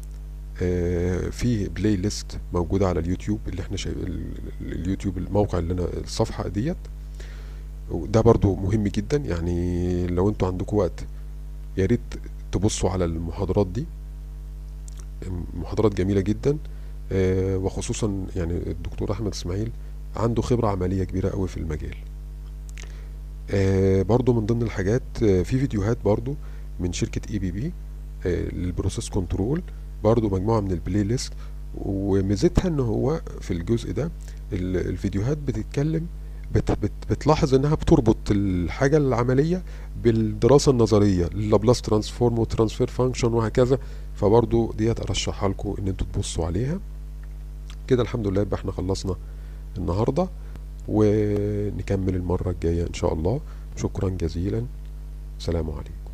في بلاي ليست موجودة على اليوتيوب اللي احنا شايف اليوتيوب الموقع اللي انا الصفحة ديت وده برضو مهم جدا يعني لو انتوا عندكم وقت يا ريت تبصوا على المحاضرات دي محاضرات جميلة جدا وخصوصا يعني الدكتور احمد اسماعيل عنده خبرة عملية كبيرة قوي في المجال آه برضو من ضمن الحاجات آه في فيديوهات برضو من شركة اي بي بي آه للبروسيس كنترول برضو مجموعة من البلاي ليست وميزتها ان هو في الجزء ده الفيديوهات بتتكلم بت بت بتلاحظ انها بتربط الحاجة العملية بالدراسة النظرية اللابلاس ترانسفورم وترانسفير فانكشن وهكذا فبرضو ديت ارشحها لكم ان انتوا تبصوا عليها كده الحمد لله يبقى احنا خلصنا النهارده ونكمل المرة الجاية إن شاء الله شكرا جزيلا سلام عليكم